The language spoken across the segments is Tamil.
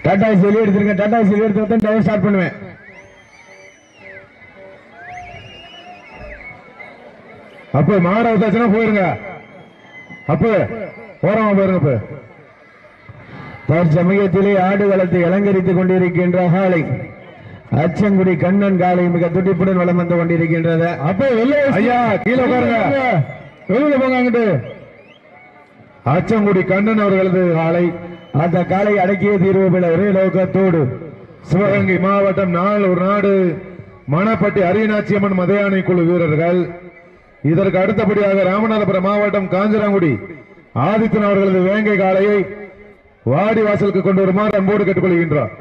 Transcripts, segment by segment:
டாடா சொல்லி எடுத்துருங்க டாடா சொல்லி எடுத்து தான் டவர் ஸ்டார்ட் பண்ணுவேன் அப்ப மாட வந்தாச்சுன்னா போயிருங்க அப்ப போறோம் போயிருங்க இப்ப தற்சமயத்திலே ஆடு களத்தை அலங்கரித்துக் கொண்டிருக்கின்ற காலை அச்சங்குடி கண்ணன் காலை மிக துடிப்புடன் வலம் வந்து கொண்டிருக்கின்றது அப்ப வெளியே ஐயா கீழே பாருங்க வெளியில போங்க அங்கிட்டு அச்சங்குடி கண்ணன் அவர்களது காலை அந்த காலை அடக்கிய தீர்வு ஒரே நோக்கத்தோடு சிவகங்கை மாவட்டம் நாளூர் நாடு மணப்பட்டி அரியநாச்சியம்மன் மதையானை குழு வீரர்கள் இதற்கு அடுத்தபடியாக ராமநாதபுரம் மாவட்டம் காஞ்சனாங்குடி ஆதித்தன் அவர்களது வேங்கை காளையை வாடி வாசலுக்கு கொண்டு வருமாறு அன்போடு கேட்டுக்கொள்கின்றார்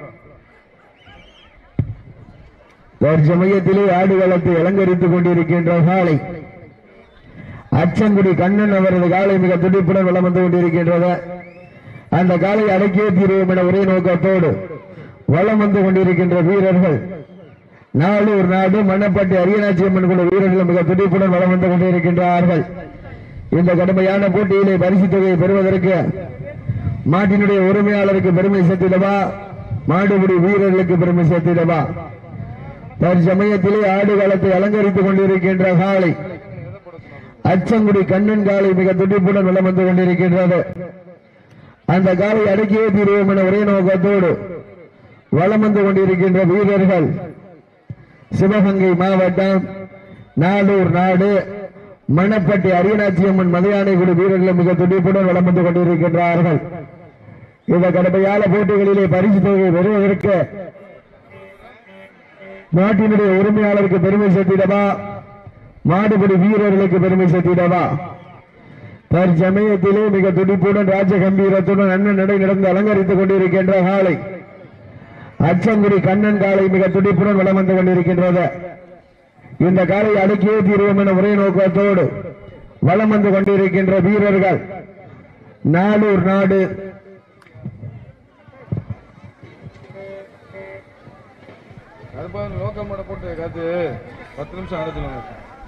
தற்சமயத்திலே ஆடு களத்தை அலங்கரித்துக் கொண்டிருக்கின்ற காலை அச்சங்குடி கண்ணன் அவரது காலை மிக துடிப்புடன் வலம் வந்து கொண்டிருக்கின்றது அந்த காலை அடக்கிய தீர்வோம் என ஒரே நோக்கத்தோடு வலம் வந்து கொண்டிருக்கின்ற வீரர்கள் நாளூர் நாடு மண்ணப்பட்டி அரியநாச்சி அம்மன் குழு வீரர்கள் மிக துடிப்புடன் வலம் வந்து கொண்டிருக்கின்றார்கள் இந்த கடுமையான போட்டியிலே பரிசு தொகையை பெறுவதற்கு மாட்டினுடைய உரிமையாளருக்கு பெருமை சேர்த்திடவா மாடுபிடி வீரர்களுக்கு பெருமை சேர்த்திடவா தற்சமயத்திலே ஆடு காலத்தை அலங்கரித்துக் கொண்டிருக்கின்ற காலை அச்சங்குடி கண்ணன் காலை மிக துடிப்புடன் வலம் வந்து கொண்டிருக்கின்றது அந்த காலை அடக்கியே தீர்வோம் என ஒரே நோக்கத்தோடு வலம் வந்து கொண்டிருக்கின்ற வீரர்கள் சிவகங்கை மாவட்டம் நாளூர் நாடு மணப்பட்டி அரியநாச்சியம்மன் மதையானை குழு வீரர்கள் மிக துடிப்புடன் வலம் வந்து கொண்டிருக்கின்றார்கள் இந்த கடுமையான போட்டிகளிலே பரிசு தொகையை பெறுவதற்கு நாட்டினுடைய உரிமையாளருக்கு பெருமை சேர்த்திடவா மாடுபிடி வீரர்களுக்கு பெருமை சேர்த்திடவா தற்சமயத்திலே மிக துடிப்புடன் ராஜ கம்பீரத்துடன் அண்ணன் நடை நடந்து அலங்கரித்துக் கொண்டிருக்கின்ற காலை அச்சங்குடி கண்ணன் காலை மிக துடிப்புடன் வலம் வந்து கொண்டிருக்கின்றது இந்த காலை அடக்கியே தீர்வோம் என ஒரே நோக்கத்தோடு வலம் வந்து கொண்டிருக்கின்ற வீரர்கள் நாளூர் நாடு அதுப்பா லோக்கல் மாடை போட்டு காத்து பத்து நிமிஷம் அடைச்சிடுங்க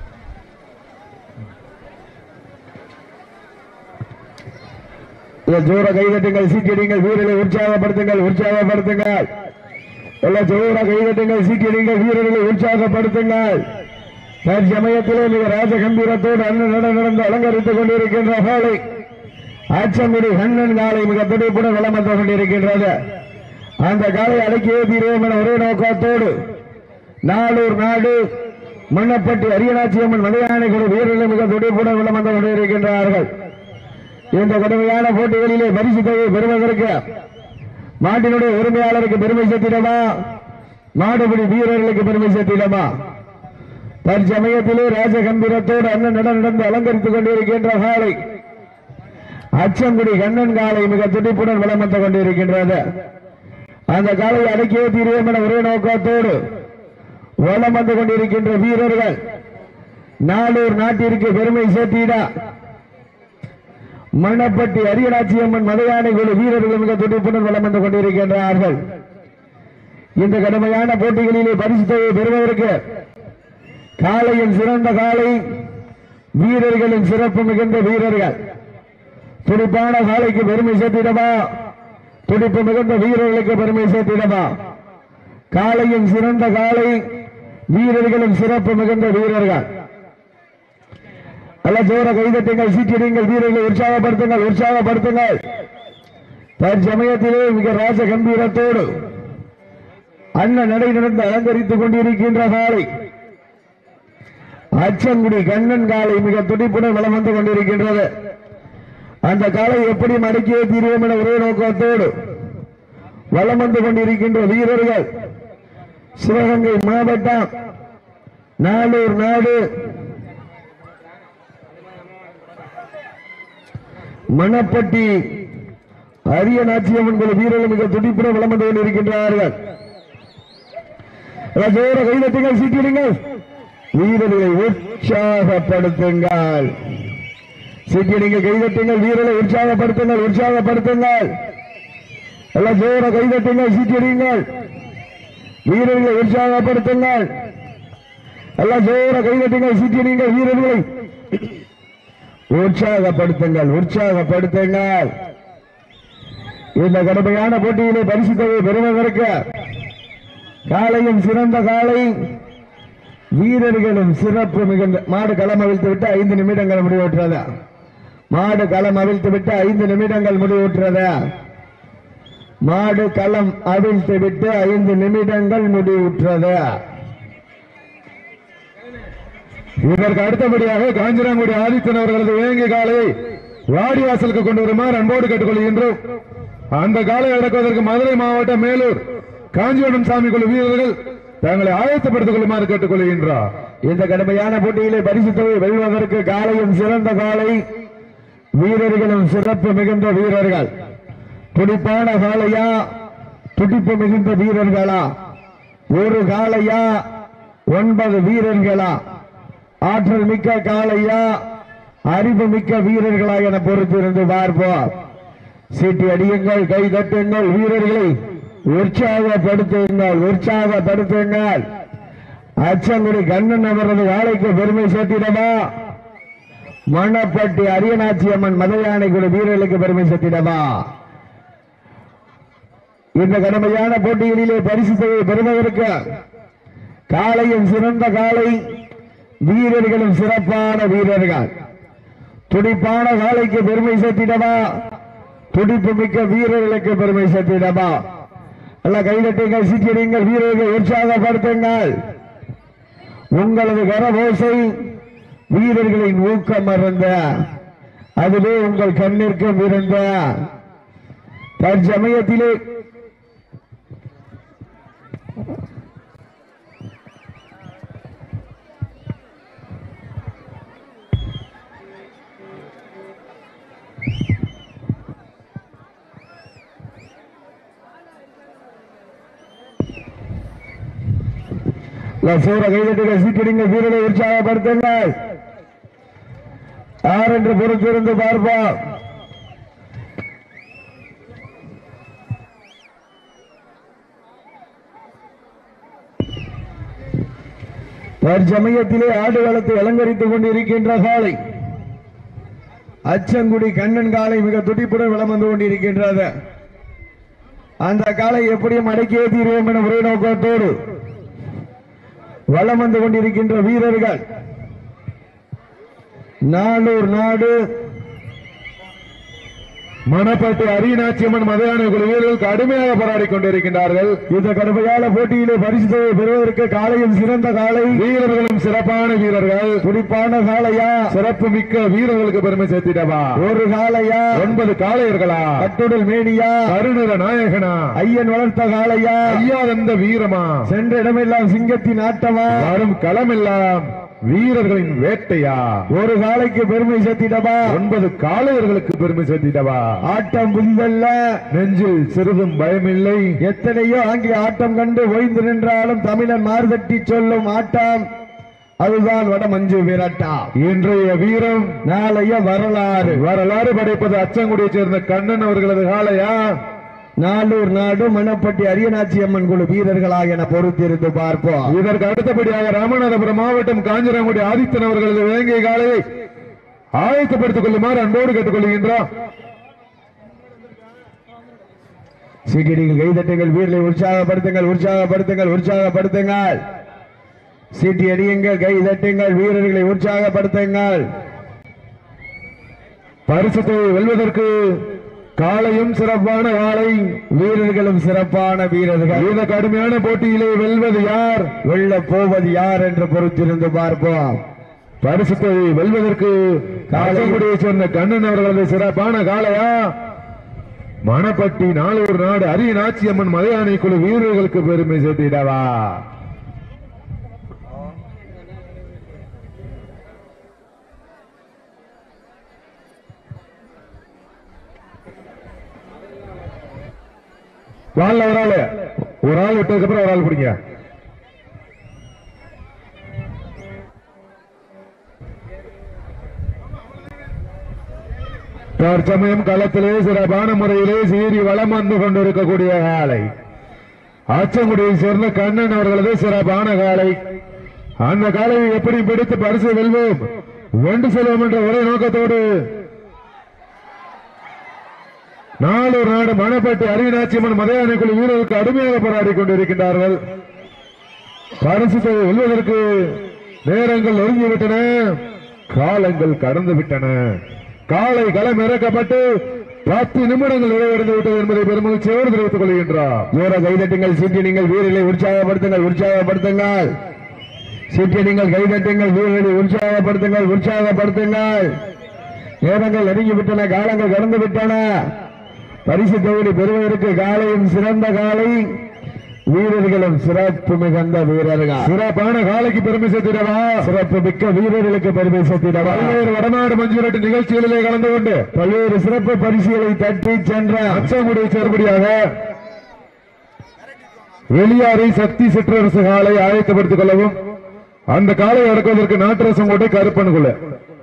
இந்த ஜோர கைதட்டுங்கள் சீக்கிரங்கள் வீரர்களை உற்சாகப்படுத்துங்கள் உற்சாகப்படுத்துங்கள் எல்லா ஜோர கைதட்டுங்கள் சீக்கிரங்கள் வீரர்களை உற்சாகப்படுத்துங்கள் தற்சமயத்திலே மிக ராஜ கம்பீரத்தோடு அண்ணன் நட நடந்து அலங்கரித்துக் கொண்டிருக்கின்ற காலை ஆச்சங்குடி கண்ணன் காலை மிக துடிப்புடன் வலம் வந்து கொண்டிருக்கின்றது அந்த காலை அடக்கியே தீர்வோம் என ஒரே நோக்கத்தோடு நாளூர் நாடு மண்ணப்பட்டி அரியநாச்சியம்மன் மதையானை குழு வீரர்கள் மிக துடிப்புடன் வலம் வந்து கொண்டிருக்கின்றார்கள் இந்த கடுமையான போட்டிகளிலே பரிசு தொகையை பெறுவதற்கு நாட்டினுடைய உரிமையாளருக்கு பெருமை சேர்த்திடமா நாடுபிடி வீரர்களுக்கு பெருமை சேர்த்திடமா தற்சமயத்திலே ராஜ கம்பீரத்தோடு அண்ணன் நட நடந்து அலங்கரித்துக் கொண்டிருக்கின்ற காலை அச்சங்குடி கண்ணன் காலை மிக துடிப்புடன் வலம் வந்து கொண்டிருக்கின்றது அந்த காலை அடக்கியே தீர்வோம் என ஒரே நோக்கத்தோடு வலம் வந்து கொண்டிருக்கின்ற வீரர்கள் நாளூர் நாட்டிற்கு பெருமை சேர்த்திட மண்ணப்பட்டி அரியநாச்சியம்மன் மதையானை குழு வீரர்கள் மிக துடிப்புடன் வலம் வந்து கொண்டிருக்கின்றார்கள் இந்த கடுமையான போட்டிகளிலே பரிசு தொகையை பெறுவதற்கு காளையின் சிறந்த காலை வீரர்களின் சிறப்பு மிகுந்த வீரர்கள் துடிப்பான காலைக்கு பெருமை சேர்த்திடவா துடிப்பு மிகுந்த வீரர்களுக்கு பெருமை சேர்த்திடவா காளையின் சிறந்த காலை வீரர்களின் சிறப்பு மிகுந்த வீரர்கள் அல்ல ஜோர கைதட்டுங்கள் சீட்டிடுங்கள் வீரர்களை உற்சாகப்படுத்துங்கள் உற்சாகப்படுத்துங்கள் தற்சமயத்திலே மிக ராஜ கம்பீரத்தோடு அண்ணன் நடை நடந்து அலங்கரித்துக் கொண்டிருக்கின்ற காலை அச்சங்குடி கண்ணன் காலை மிக துடிப்புடன் வலம் வந்து கொண்டிருக்கின்றது அந்த காலை எப்படி மடக்கியே தீர்வோம் என ஒரே நோக்கத்தோடு வலம் வந்து கொண்டிருக்கின்ற வீரர்கள் சிவகங்கை மாவட்டம் நாளூர் நாடு மணப்பட்டி அரிய நாச்சியம்மன் குழு வீரர்கள் மிக துடிப்புடன் வலம் வந்து கொண்டிருக்கின்றார்கள் ஜோர கைதட்டுங்கள் சீக்கிரங்கள் வீரர்களை உற்சாகப்படுத்துங்கள் சீக்கிரங்கள் கைதட்டுங்கள் வீரர்களை உற்சாகப்படுத்துங்கள் உற்சாகப்படுத்துங்கள் எல்லாம் ஜோர கைதட்டுங்கள் சீக்கிரங்கள் வீரர்களை உற்சாகப்படுத்துங்கள் எல்லாம் ஜோர கைதட்டுங்கள் சீக்கிரங்கள் வீரர்களை உற்சாகப்படுத்துங்கள் உற்சாகப்படுத்துங்கள் இந்த கடுமையான போட்டியிலே பரிசு தொகை பெறுவதற்கு காலையும் சிறந்த காலை வீரர்களும் சிறப்பு மிகுந்த மாடு களம் அவிழ்த்து விட்டு ஐந்து நிமிடங்கள் முடிவுற்றது மாடு களம் அவிழ்த்து விட்டு ஐந்து நிமிடங்கள் முடிவுற்றது மாடு களம் அவிழ்த்து விட்டு ஐந்து நிமிடங்கள் முடிவுற்றது இதற்கு அடுத்தபடியாக காஞ்சிராங்குடி ஆதித்தன் அவர்களது வேங்கி காலையை வாடிவாசலுக்கு கொண்டு வருமாறு அன்போடு கேட்டுக்கொள்கின்றோம் அந்த காலை அடக்குவதற்கு மதுரை மாவட்டம் மேலூர் காஞ்சிபுரம் சாமி குழு வீரர்கள் தங்களை ஆயத்தப்படுத்திக் கொள்ளுமாறு கேட்டுக்கொள்கின்றார் இந்த கடுமையான போட்டியிலே பரிசு தொகை வெல்வதற்கு காலையும் சிறந்த காலை வீரர்களும் சிறப்பு மிகுந்த வீரர்கள் துடிப்பான காளையா துடிப்பு மிகுந்த வீரர்களா ஒரு காளையா ஒன்பது வீரர்களா ஆற்றல் மிக்க காளையா அறிவு மிக்க வீரர்களா என பொறுத்திருந்து பார்ப்போம் சீட்டி அடியுங்கள் கை தட்டுங்கள் வீரர்களை உற்சாகப்படுத்துங்கள் உற்சாகப்படுத்துங்கள் அச்சங்குடி கண்ணன் அவரது வாழைக்கு பெருமை சேர்த்திடவா மணப்பட்டி அரியநாச்சி அம்மன் மதையானைக்குடி வீரர்களுக்கு பெருமை சேர்த்திடவா இந்த கடுமையான போட்டிகளிலே பரிசு தொகை பெறுவதற்கு காலையும் சிறந்த காலை வீரர்களும் சிறப்பான வீரர்கள் துடிப்பான காலைக்கு பெருமை சேர்த்திடவா துடிப்பு மிக்க வீரர்களுக்கு பெருமை சேர்த்திடவா அல்ல கைதட்டுங்கள் சீக்கிரங்கள் வீரர்கள் உற்சாகப்படுத்துங்கள் உங்களது கரபோசை வீரர்களின் ஊக்கம் மறந்த அதுவே உங்கள் கண்ணிற்கும் இருந்த தற்சமயத்திலே சூர கைதட்டுகள் சீக்கிரங்க வீரரை உற்சாகப்படுத்துங்கள் யார் என்று பொறுத்திருந்து பார்ப்போம் தற்சமயத்திலே ஆடு வளத்தை அலங்கரித்துக் கொண்டிருக்கின்ற காலை அச்சங்குடி கண்ணன் காலை மிக துடிப்புடன் வலம் வந்து கொண்டிருக்கின்றது அந்த காலை எப்படியும் அடக்கியே தீர்வோம் என ஒரே நோக்கத்தோடு வலம் வந்து கொண்டிருக்கின்ற வீரர்கள் நாளூர் நாடு மணப்பட்டு அரியநாச்சியம்மன் மதையான குழு வீரர்கள் கடுமையாக போராடி கொண்டிருக்கின்றார்கள் இந்த கடுமையான போட்டியிலே பரிசு தொகை பெறுவதற்கு காலையும் சிறந்த காலை வீரர்களும் சிறப்பான வீரர்கள் துடிப்பான காளையா சிறப்பு மிக்க வீரர்களுக்கு பெருமை சேர்த்திடவா ஒரு காளையா ஒன்பது காளையர்களா கட்டுடல் மேனியா கருணர நாயகனா ஐயன் வளர்த்த காளையா ஐயாதந்த வீரமா சென்ற இடமெல்லாம் சிங்கத்தின் ஆட்டமா வரும் களமெல்லாம் வீரர்களின் வேட்டையா ஒரு காளைக்கு பெருமை சேர்த்திடவா ஒன்பது காளையர்களுக்கு பெருமை சேர்த்திடவா ஆட்டம் புதிதல்ல நெஞ்சில் சிறிதும் பயமில்லை எத்தனையோ ஆங்கில ஆட்டம் கண்டு ஓய்ந்து நின்றாலும் தமிழன் மார்தட்டி சொல்லும் ஆட்டம் அதுதான் வட மஞ்சு விரட்டா இன்றைய வீரம் நாளைய வரலாறு வரலாறு படைப்பது அச்சங்குடியைச் சேர்ந்த கண்ணன் அவர்களது காளையா நாளூர் நாடு மணப்பட்டி அரியநாச்சி அம்மன் குழு வீரர்களாக என பொறுத்திருந்து பார்ப்போம் இதற்கு அடுத்தபடியாக ராமநாதபுரம் மாவட்டம் காஞ்சிராங்குடி ஆதித்தன் அவர்களது வேங்கை காளையை ஆயத்தப்படுத்திக் கொள்ளுமாறு அன்போடு கேட்டுக்கொள்கின்றோம் சீக்கிரங்கள் கைதட்டுங்கள் வீரர்களை உற்சாகப்படுத்துங்கள் உற்சாகப்படுத்துங்கள் உற்சாகப்படுத்துங்கள் சீட்டி அடியுங்கள் கை தட்டுங்கள் வீரர்களை உற்சாகப்படுத்துங்கள் பரிசுத்தை வெல்வதற்கு காளையும் சிறப்பான காளை வீரர்களும் சிறப்பான வீரர்கள் இந்த கடுமையான போட்டியிலே வெல்வது யார் வெல்ல போவது யார் என்று பொறுத்திருந்து பார்ப்போம் பரிசுத்தை வெல்வதற்கு காளைக்குடியைச் சேர்ந்த கண்ணன் அவர்களது சிறப்பான காளையா மணப்பட்டி நாளூர் நாடு அரிய நாச்சியம்மன் மலையானை குழு வீரர்களுக்கு பெருமை சேர்த்திடவா வாழ ஒரு ஆளு ஒரு ஆள் விட்டதுக்கு அப்புறம் ஒரு ஆள் பிடிங்க தற்சமயம் களத்திலே சிறப்பான முறையிலே சீறி வளம் வந்து கொண்டிருக்கக்கூடிய காலை ஆச்சங்குடியை சேர்ந்த கண்ணன் அவர்களது சிறப்பான காலை அந்த காலையை எப்படி பிடித்து பரிசு வெல்வோம் வென்று செல்வோம் என்ற ஒரே நோக்கத்தோடு நாளூர் நாடு மணப்பட்டி அரியநாச்சியம்மன் மதையானை குழு வீரர்களுக்கு அருமையாக போராடி கொண்டிருக்கின்றார்கள் பரிசுத்தை வெல்வதற்கு நேரங்கள் நெருங்கிவிட்டன காலங்கள் கடந்து விட்டன காலை களம் இறக்கப்பட்டு பத்து நிமிடங்கள் நிறைவடைந்து விட்டது என்பதை பெருமகிழ்ச்சியோடு தெரிவித்துக் கொள்கின்றார் ஜோர கைதட்டுங்கள் சீட்டி நீங்கள் வீரர்களை உற்சாகப்படுத்துங்கள் உற்சாகப்படுத்துங்கள் சீட்டி நீங்கள் கைதட்டுங்கள் வீரர்களை உற்சாகப்படுத்துங்கள் உற்சாகப்படுத்துங்கள் நேரங்கள் நெருங்கி விட்டன காலங்கள் கடந்து விட்டன பரிசு தொகுதி பெறுவதற்கு காலையும் சிறந்த காலை வீரர்களும் சிறப்பு மிகுந்த வீரர்கள் சிறப்பான காலைக்கு பெருமை சேர்த்திடவா சிறப்பு மிக்க வீரர்களுக்கு பெருமை சேர்த்திடவா பல்வேறு வடநாடு மஞ்சுரட்டு நிகழ்ச்சிகளிலே கலந்து கொண்டு பல்வேறு சிறப்பு பரிசுகளை தட்டி சென்ற அச்சங்குடியை சேர்படியாக வெளியாறை சக்தி சிற்றரசு காலை ஆயத்தப்படுத்திக் கொள்ளவும் அந்த காலை அடக்குவதற்கு நாட்டரசம் கோட்டை கருப்பன் குழு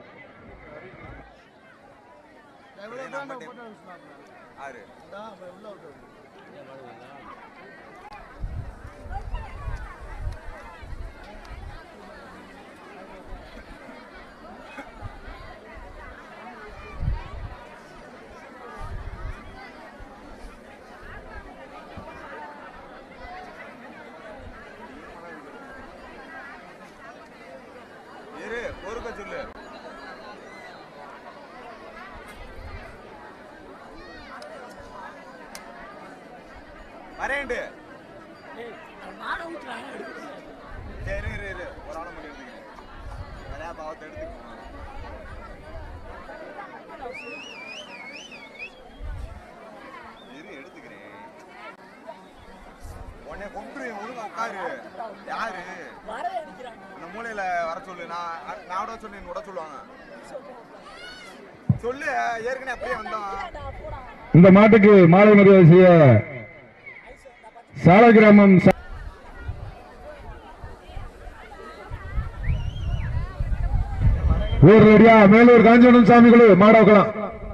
இரு பொறுக்க சொல்லு வரேன்டு சரி இரு இரு ஒரு ஆளை மட்டும் எடுத்துக்கிறேன் நிறையா பாவத்தை எடுத்துக்கணும் இரு எடுத்துக்கிறேன் உன்னை கொண்டு ஒழுங்கா உட்காரு யாரு அந்த மூலையில வர சொல்லு நான் நான் விட சொல்லி விட சொல்லுவாங்க சொல்லு ஏற்கனவே அப்படியே வந்தோம் இந்த மாட்டுக்கு மாலை மரியாதை செய்ய சால கிராமம் ச- ஊர் ரெடியா மேலூர் காஞ்சனம் சாமி குழு மாட வைக்கலாம்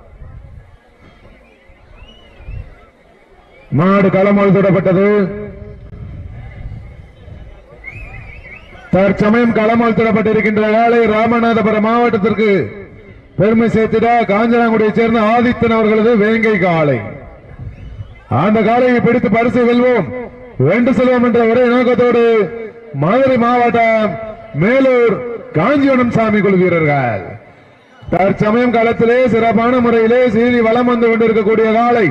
மாடு களமால் தொடப்பட்டது தற்சமயம் களமால் தொடப்பட்டிருக்கின்ற காலை ராமநாதபுரம் மாவட்டத்திற்கு பெருமை சேர்த்திட காஞ்சனாங்குடியைச் சேர்ந்த ஆதித்தன் அவர்களது வேங்கை காளை அந்த காளையை பிடித்து பரிசு வெல்வோம் வென்று செல்வோம் என்ற ஒரே நோக்கத்தோடு மதுரை மாவட்டம் மேலூர் காஞ்சிவனம் சாமி குழு வீரர்கள் தற்சமயம் களத்திலே சிறப்பான முறையிலே சீறி வலம் வந்து கொண்டிருக்கக்கூடிய காளை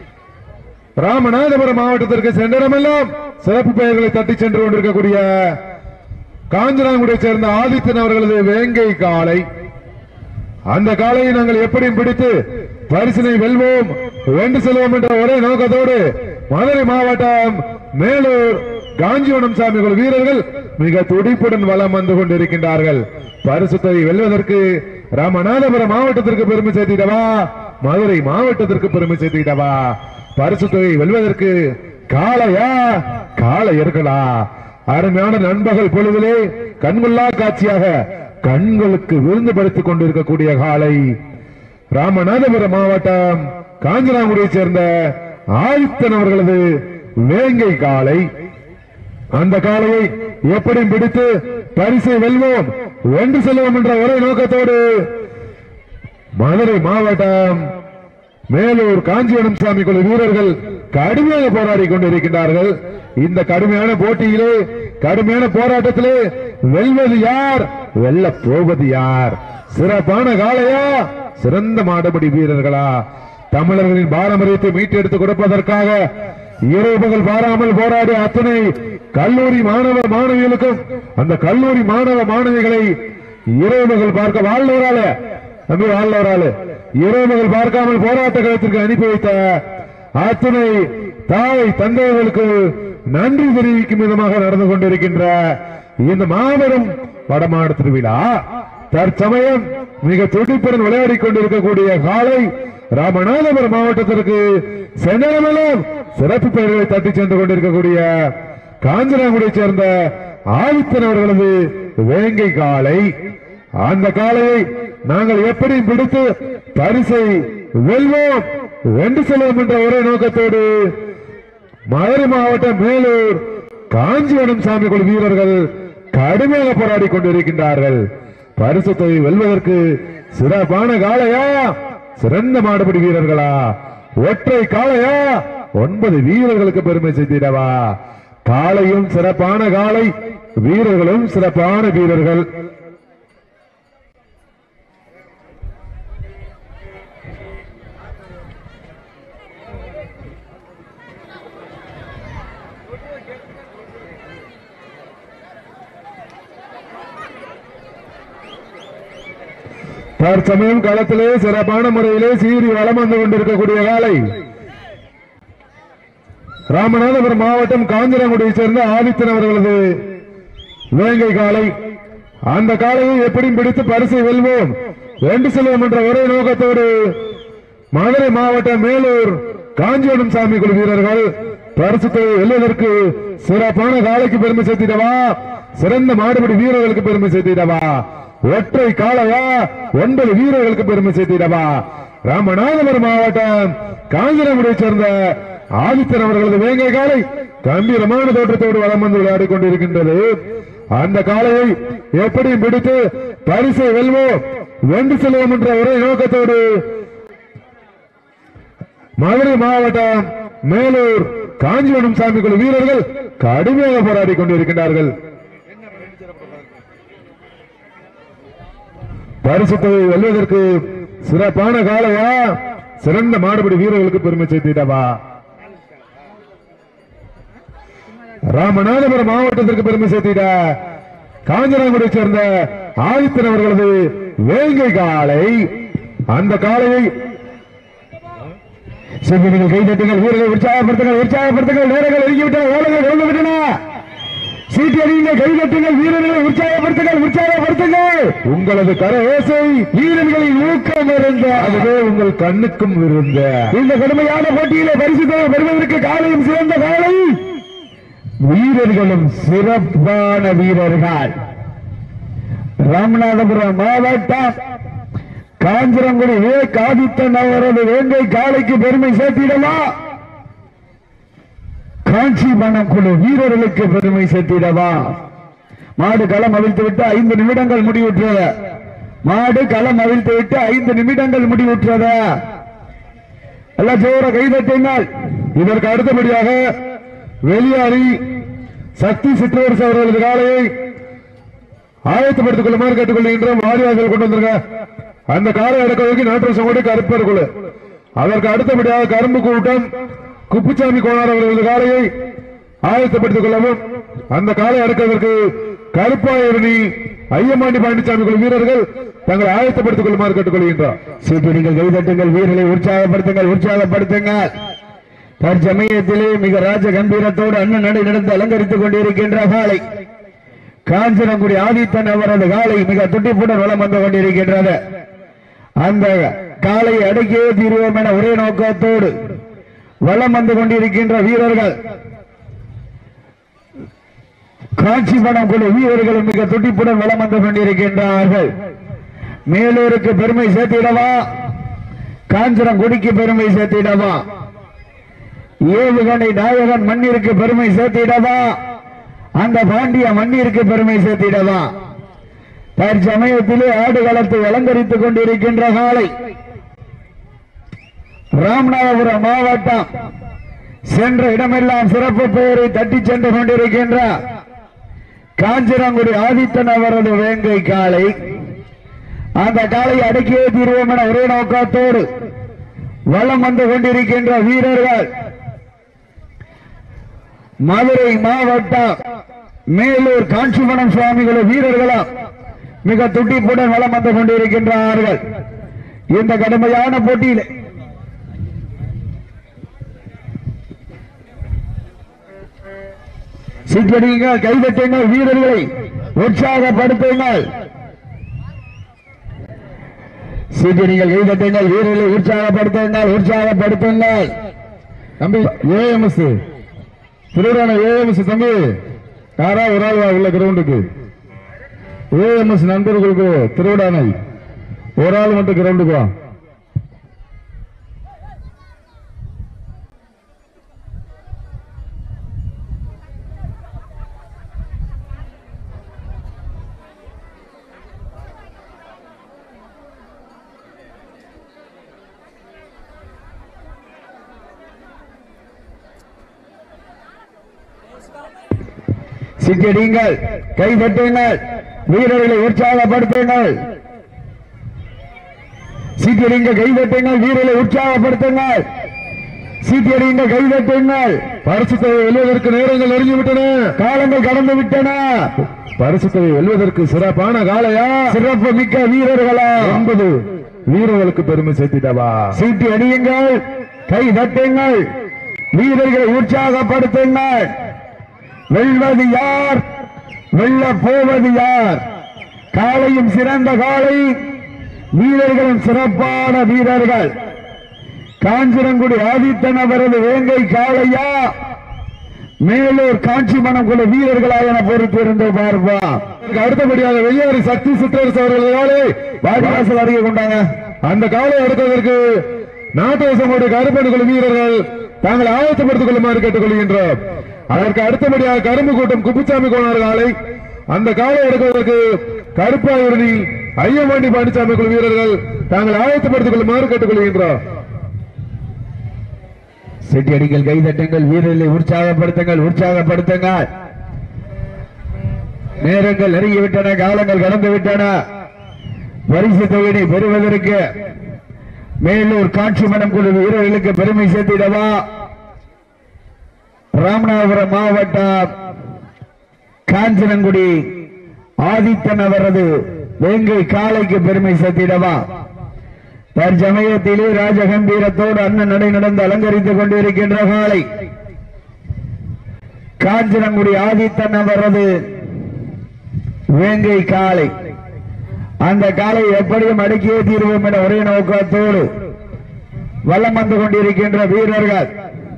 ராமநாதபுரம் மாவட்டத்திற்கு சென்றிடமெல்லாம் சிறப்பு பெயர்களை தட்டி சென்று கொண்டிருக்கக்கூடிய காஞ்சனாங்குடியை சேர்ந்த ஆதித்தன் அவர்களது வேங்கை காளை அந்த காளையை நாங்கள் எப்படியும் பிடித்து பரிசினை வெல்வோம் வென்று செல்வோம் என்ற ஒரே நோக்கத்தோடு மதுரை மாவட்டம் மேலூர் காஞ்சிவனம் சாமிகள் வீரர்கள் மிக துடிப்புடன் வலம் வந்து கொண்டிருக்கின்றார்கள் பரிசுத்தை வெல்வதற்கு ராமநாதபுரம் மாவட்டத்திற்கு பெருமை சேர்த்திடவா மதுரை மாவட்டத்திற்கு பெருமை சேர்த்திடவா பரிசுத்தை வெல்வதற்கு காளையா காளையர்களா அருமையான நண்பகல் பொழுதிலே கண்கொள்ளா காட்சியாக கண்களுக்கு விருந்துபடுத்திக் கொண்டிருக்கக்கூடிய காலை ராமநாதபுரம் மாவட்டம் காஞ்சனாங்குடியைச் சேர்ந்த ஆதித்தன் அவர்களது வேங்கை காலை அந்த காளையை எப்படி பிடித்து பரிசை வெல்வோம் வென்று செல்வோம் என்ற ஒரே நோக்கத்தோடு மதுரை மாவட்டம் மேலூர் காஞ்சிவனம் சாமி குழு வீரர்கள் கடுமையாக போராடி கொண்டிருக்கின்றார்கள் இந்த கடுமையான போட்டியிலே கடுமையான போராட்டத்திலே வெல்வது யார் வெல்ல போவது யார் சிறப்பான காளையா சிறந்த மாடுபடி வீரர்களா தமிழர்களின் பாரம்பரியத்தை மீட்டெடுத்து கொடுப்பதற்காக இரவு பகல் பாராமல் போராடிய அத்தனை கல்லூரி மாணவ மாணவிகளுக்கும் அந்த கல்லூரி மாணவ மாணவிகளை இரவு பகல் பார்க்க வாழ்ந்தவரால தம்பி வாழ்ந்தவரால இரவு பகல் பார்க்காமல் போராட்ட களத்திற்கு அனுப்பி வைத்த அத்துணை தாய் தந்தைகளுக்கு நன்றி தெரிவிக்கும் விதமாக நடந்து கொண்டிருக்கின்ற இந்த மாபெரும் வடமாடு திருவிழா தற்சமயம் மிக துடிப்புடன் விளையாடிக் கொண்டிருக்கக்கூடிய காலை ராமநாதபுரம் மாவட்டத்திற்கு சென்னமெல்லாம் சிறப்பு பெயர்களை தட்டி சென்று கொண்டிருக்கக்கூடிய காஞ்சனாங்குடியைச் சேர்ந்த ஆதித்தன் அவர்களது வேங்கை காலை அந்த காளையை நாங்கள் எப்படி பிடித்து பரிசை வெல்வோம் வென்று செல்வோம் என்ற ஒரே நோக்கத்தோடு மதுரை மாவட்டம் மேலூர் காஞ்சிவனம் சாமி குழு வீரர்கள் கடுமையாக போராடி கொண்டிருக்கின்றார்கள் பரிசத்தை வெல்வதற்கு சிறப்பான காளையா சிறந்த மாடுபிடி வீரர்களா ஒற்றை காளையா ஒன்பது வீரர்களுக்கு பெருமை சேர்த்திடவா காளையும் சிறப்பான காளை வீரர்களும் சிறப்பான வீரர்கள் தற்சமயம் களத்திலே சிறப்பான முறையிலே சீறி வளம் வந்து கொண்டிருக்கக்கூடிய காலை ராமநாதபுரம் மாவட்டம் காஞ்சிரங்குடியை சேர்ந்த ஆதித்தன் அவர்களது வேங்கை காலை அந்த காலையை எப்படியும் பிடித்து பரிசை வெல்வோம் ரெண்டு செல்வோம் என்ற ஒரே நோக்கத்தோடு மதுரை மாவட்டம் மேலூர் காஞ்சிவனம் சாமி குழு வீரர்கள் பரிசுத்தை வெல்வதற்கு சிறப்பான காலைக்கு பெருமை சேர்த்திடவா சிறந்த மாடுபிடி வீரர்களுக்கு பெருமை சேர்த்திடவா ஒற்றை காளையா ஒன்பது வீரர்களுக்கு பெருமை சேர்த்திடவா ராமநாதபுரம் மாவட்டம் காஞ்சிரங்குடியை சேர்ந்த ஆதித்தன் அவர்களது வேங்கை காலை கம்பீரமான தோற்றத்தோடு வலம் வந்து விளையாடிக் கொண்டிருக்கின்றது அந்த காளையை எப்படியும் பிடித்து பரிசை வெல்வோம் வென்று செல்வோம் என்ற ஒரே நோக்கத்தோடு மதுரை மாவட்டம் மேலூர் காஞ்சிவனம் சாமி குழு வீரர்கள் கடுமையாக போராடி கொண்டிருக்கின்றார்கள் பரிசுத்தை வெல்வதற்கு சிறப்பான காளையா சிறந்த மாடுபிடி வீரர்களுக்கு பெருமை சேர்த்திடவா ராமநாதபுரம் மாவட்டத்திற்கு பெருமை சேர்த்திட காஞ்சனாங்குடியை சேர்ந்த ஆதித்தன் அவர்களது வேங்கை காலை அந்த காளையை செவிலிகள் கைதட்டுங்கள் வீரர்களை உற்சாகப்படுத்துங்கள் உற்சாகப்படுத்துங்கள் நேரங்கள் ஒதுக்கிவிட்டன ஓலங்கள் விழுந்து விட்டன சீட்டி அடியுங்க கைதட்டுங்கள் வீரர்களை உற்சாகப்படுத்துங்கள் உற்சாகப்படுத்துங்கள் உங்களது கரவேசை வீரர்களின் ஊக்கம் இருந்த அதுவே உங்கள் கண்ணுக்கும் விருந்த இந்த கடுமையான போட்டியிலே பரிசு தொகை பெறுவதற்கு காலையும் சிறந்த காலை வீரர்களும் சிறப்பான வீரர்கள் ராமநாதபுரம் மாவட்டம் காஞ்சிரங்குடி விவேக் ஆதித்தன் அவரது வேங்கை காலைக்கு பெருமை சேர்த்திடவா காஞ்சிபணம் குழு வீரர்களுக்கு பெருமை சேர்த்திடவா மாடு களம் அவிழ்த்து விட்டு ஐந்து நிமிடங்கள் முடிவுற்றது மாடு களம் அவிழ்த்து விட்டு ஐந்து நிமிடங்கள் முடிவுற்றது எல்லாம் ஜோர கைதட்டுங்கள் இதற்கு அடுத்தபடியாக வெளியாரி சக்தி சிற்றரசு அவர்களது காலையை ஆயத்தப்படுத்திக் கொள்ளுமாறு கேட்டுக்கொள்கின்றோம் வாரியார்கள் கொண்டு வந்திருக்க அந்த காலை அடக்குவதற்கு நாட்டு கூட கருப்பர் குழு அதற்கு அடுத்தபடியாக கரும்பு கூட்டம் குப்புசாமி கோனார் அவர்களது காலையை ஆயத்தப்படுத்திக் கொள்ளவும் அந்த காலை அடக்குவதற்கு கருப்பாயரணி ஐயமாண்டி பாண்டிச்சாமி குழு வீரர்கள் தங்களை ஆயத்தப்படுத்திக் கொள்ளுமாறு கேட்டுக்கொள்கின்றோம் சீக்கிரங்கள் கைதட்டுங்கள் வீரர்களை உற்சாகப்படுத்துங்கள் உற்சாகப்படுத்துங்கள் தற்சமயத்திலே மிக ராஜ கம்பீரத்தோடு அண்ணன் நடை நடந்து அலங்கரித்துக் கொண்டிருக்கின்ற காலை காஞ்சனங்குடி ஆதித்தன் அவரது காலை மிக துட்டிப்புடன் வளம் வந்து கொண்டிருக்கின்றது அந்த காலையை அடக்கியே தீர்வோம் என ஒரே நோக்கத்தோடு வளம் வந்து கொண்டிருக்கின்ற வீரர்கள் காட்சிப்படம் குழு வீரர்களும் மிக துடிப்புடன் வளம் வந்து கொண்டிருக்கின்றார்கள் மேலூருக்கு பெருமை சேர்த்திடவா காஞ்சனங்குடிக்கு பெருமை சேர்த்திடவா ஏவுகணை நாயகன் மண்ணிற்கு பெருமை சேர்த்திடவா அந்த பாண்டிய மண்ணிற்கு பெருமை சேர்த்திடவா தற்சமயத்திலே ஆடுகளத்தை அலங்கரித்துக் கொண்டிருக்கின்ற காலை ராமநாதபுரம் மாவட்டம் சென்ற இடமெல்லாம் சிறப்பு பெயரை தட்டி சென்று கொண்டிருக்கின்ற காஞ்சிரங்குடி ஆதித்தன் அவரது வேங்கை காலை அந்த காலை அடக்கியே தீர்வோம் என ஒரே நோக்கத்தோடு வலம் வந்து கொண்டிருக்கின்ற வீரர்கள் மதுரை மாவட்டம் மேலூர் காஞ்சிபுரம் சுவாமிகள வீரர்களும் மிக துட்டிப்புடன் வலம் வந்து கொண்டிருக்கின்றார்கள் இந்த கடுமையான போட்டியில் சீக்கிரங்கள் கைதட்டுங்கள் வீரர்களை உற்சாகப்படுத்துங்கள் சீக்கிரங்கள் கைதட்டுங்கள் வீரர்களை உற்சாகப்படுத்துங்கள் உற்சாகப்படுத்துங்கள் தம்பி ஏஎம்எஸ் திருவிழா ஏஎம்எஸ் தம்பி யாரா ஒரு ஆள் வா உள்ள கிரவுண்டுக்கு ஏஎம்எஸ் நண்பர்களுக்கு திருவிழானை ஒரு ஆள் மட்டும் கிரவுண்டுக்கு வா சிக்கடிங்கள் கை தட்டுங்கள் வீரர்களை உற்சாகப்படுத்துங்கள் சீக்கிரங்க கை தட்டுங்கள் வீரர்களை உற்சாகப்படுத்துங்கள் சீக்கிரங்க கை தட்டுங்கள் பரிசுத்தை வெல்வதற்கு நேரங்கள் நெருங்கிவிட்டன காலங்கள் கடந்து விட்டன பரிசுத்தை வெல்வதற்கு சிறப்பான காலையா சிறப்பு மிக்க வீரர்களா ஒன்பது வீரர்களுக்கு பெருமை சேர்த்திட்டவா சீட்டி அடியுங்கள் கை தட்டுங்கள் வீரர்களை உற்சாகப்படுத்துங்கள் வெல்வது யார் வெல்ல போவது யார் காலையும் சிறந்த காலை வீரர்களும் சிறப்பான வீரர்கள் காஞ்சிரங்குடி ஆதித்தன் அவரது வேங்கை காளையா மேலூர் காஞ்சி மணக்குழு வீரர்களா என பொறுத்திருந்து பார்ப்பா இதற்கு அடுத்தபடியாக வெளியேறி சக்தி சிற்றரசு அவர்களது காலை வாடிவாசல் அருகே கொண்டாங்க அந்த காலை அடுத்ததற்கு நாட்டவசமுடைய கருப்பணி குழு வீரர்கள் தாங்கள் ஆயத்தப்படுத்திக் கொள்ளுமாறு கேட்டுக் கொள்கின்றோம் அதற்கு அடுத்தபடியாக கரும்பு கூட்டம் குப்புசாமி கோனார் காலை அந்த காலை எடுப்பதற்கு கருப்பாயூரணி ஐயமாண்டி பாண்டிசாமி குழு வீரர்கள் தாங்கள் ஆயத்தப்படுத்திக் கொள்ளுமாறு கேட்டுக் கொள்கின்றோம் செட்டியடிகள் கை தட்டுங்கள் வீரர்களை உற்சாகப்படுத்துங்கள் உற்சாகப்படுத்துங்கள் நேரங்கள் நெருங்கிவிட்டன காலங்கள் கடந்து விட்டன பரிசு தொகையை பெறுவதற்கு மேலூர் காட்சிமணம் குழு வீரர்களுக்கு பெருமை சேர்த்திடவா ராமநாதபுரம் மாவட்டம் காஞ்சனங்குடி ஆதித்தன் அவரது வேங்கை காளைக்கு பெருமை சேர்த்திடவா தற்சமயத்திலே ராஜகம்பீரத்தோடு அண்ணன் நடை நடந்து அலங்கரித்துக் கொண்டிருக்கின்ற காலை காஞ்சனங்குடி ஆதித்தன் அவரது வேங்கை காலை அந்த காலை எப்படியும் அடக்கியே தீர்வோம் என ஒரே நோக்கத்தோடு வலம் வந்து கொண்டிருக்கின்ற வீரர்கள்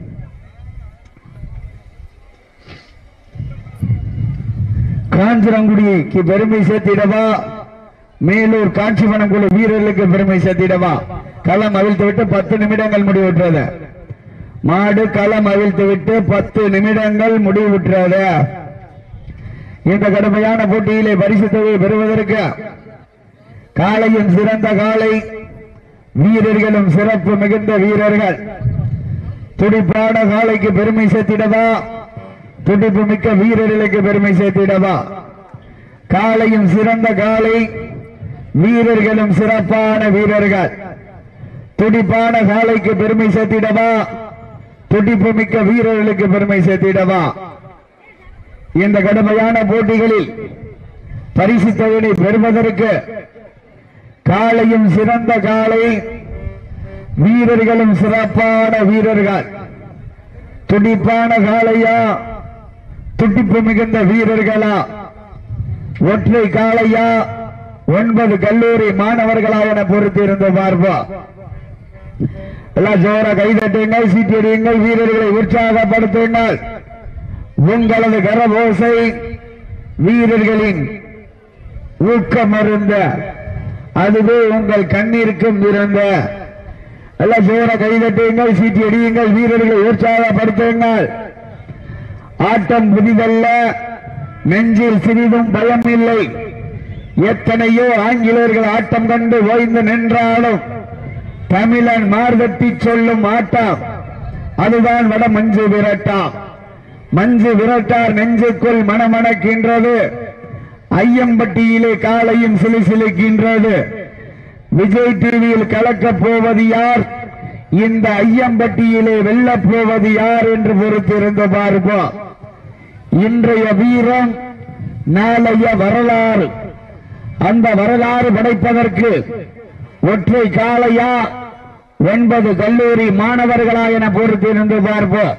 காஞ்சிரங்குடிக்கு பெருமை சேர்த்திடவா மேலூர் காட்சிமணம் குழு வீரர்களுக்கு பெருமை சேர்த்திடவா களம் அவிழ்த்து விட்டு பத்து நிமிடங்கள் முடிவுற்றது மாடு களம் அவிழ்த்து விட்டு பத்து நிமிடங்கள் முடிவுற்றது இந்த கடுமையான போட்டியிலே பரிசு தொகையை பெறுவதற்கு காளையும் சிறந்த காளை வீரர்களும் சிறப்பு மிகுந்த வீரர்கள் துடிப்பான காளைக்கு பெருமை சேர்த்திடவா துடிப்பு மிக்க வீரர்களுக்கு பெருமை சேர்த்திடவா காளையும் சிறந்த காளை வீரர்களும் சிறப்பான வீரர்கள் துடிப்பான காளைக்கு பெருமை சேர்த்திடவா துடிப்பு மிக்க வீரர்களுக்கு பெருமை சேர்த்திடவா இந்த கடுமையான போட்டிகளில் பரிசு தொகையை பெறுவதற்கு காளையும் சிறந்த காளை வீரர்களும் சிறப்பான வீரர்கள் துடிப்பான காளையா துடிப்பு மிகுந்த வீரர்களா ஒற்றை காளையா ஒன்பது கல்லூரி மாணவர்களா என பொறுத்திருந்து பார்ப்போம் எல்லாம் ஜோர கைதட்டுங்கள் சீட்டியடியுங்கள் வீரர்களை உற்சாகப்படுத்துங்கள் உங்களது கரபோசை வீரர்களின் ஊக்கம் இருந்த அதுவே உங்கள் கண்ணீருக்கும் இருந்த எல்லாம் ஜோர கைதட்டுங்கள் சீட்டி அடியுங்கள் வீரர்களை உற்சாகப்படுத்துங்கள் ஆட்டம் புதிதல்ல நெஞ்சில் சிறிதும் பயம் இல்லை எத்தனையோ ஆங்கிலேயர்கள் ஆட்டம் கண்டு ஓய்ந்து நின்றாலும் தமிழன் மார்தட்டி சொல்லும் ஆட்டம் அதுதான் வட மஞ்சு விரட்டாம் மஞ்சு விரட்டார் நெஞ்சுக்குள் மணமணக்கின்றது ஐயம்பட்டியிலே காலையும் சிலுசிலுக்கின்றது விஜய் டிவியில் கலக்கப் போவது யார் இந்த ஐயம்பட்டியிலே வெல்லப் போவது யார் என்று பொறுத்திருந்து பார்ப்போம் இன்றைய வீரம் நாளைய வரலாறு அந்த வரலாறு படைப்பதற்கு ஒற்றை காளையா ஒன்பது கல்லூரி மாணவர்களா என பொறுத்திருந்து பார்ப்போம்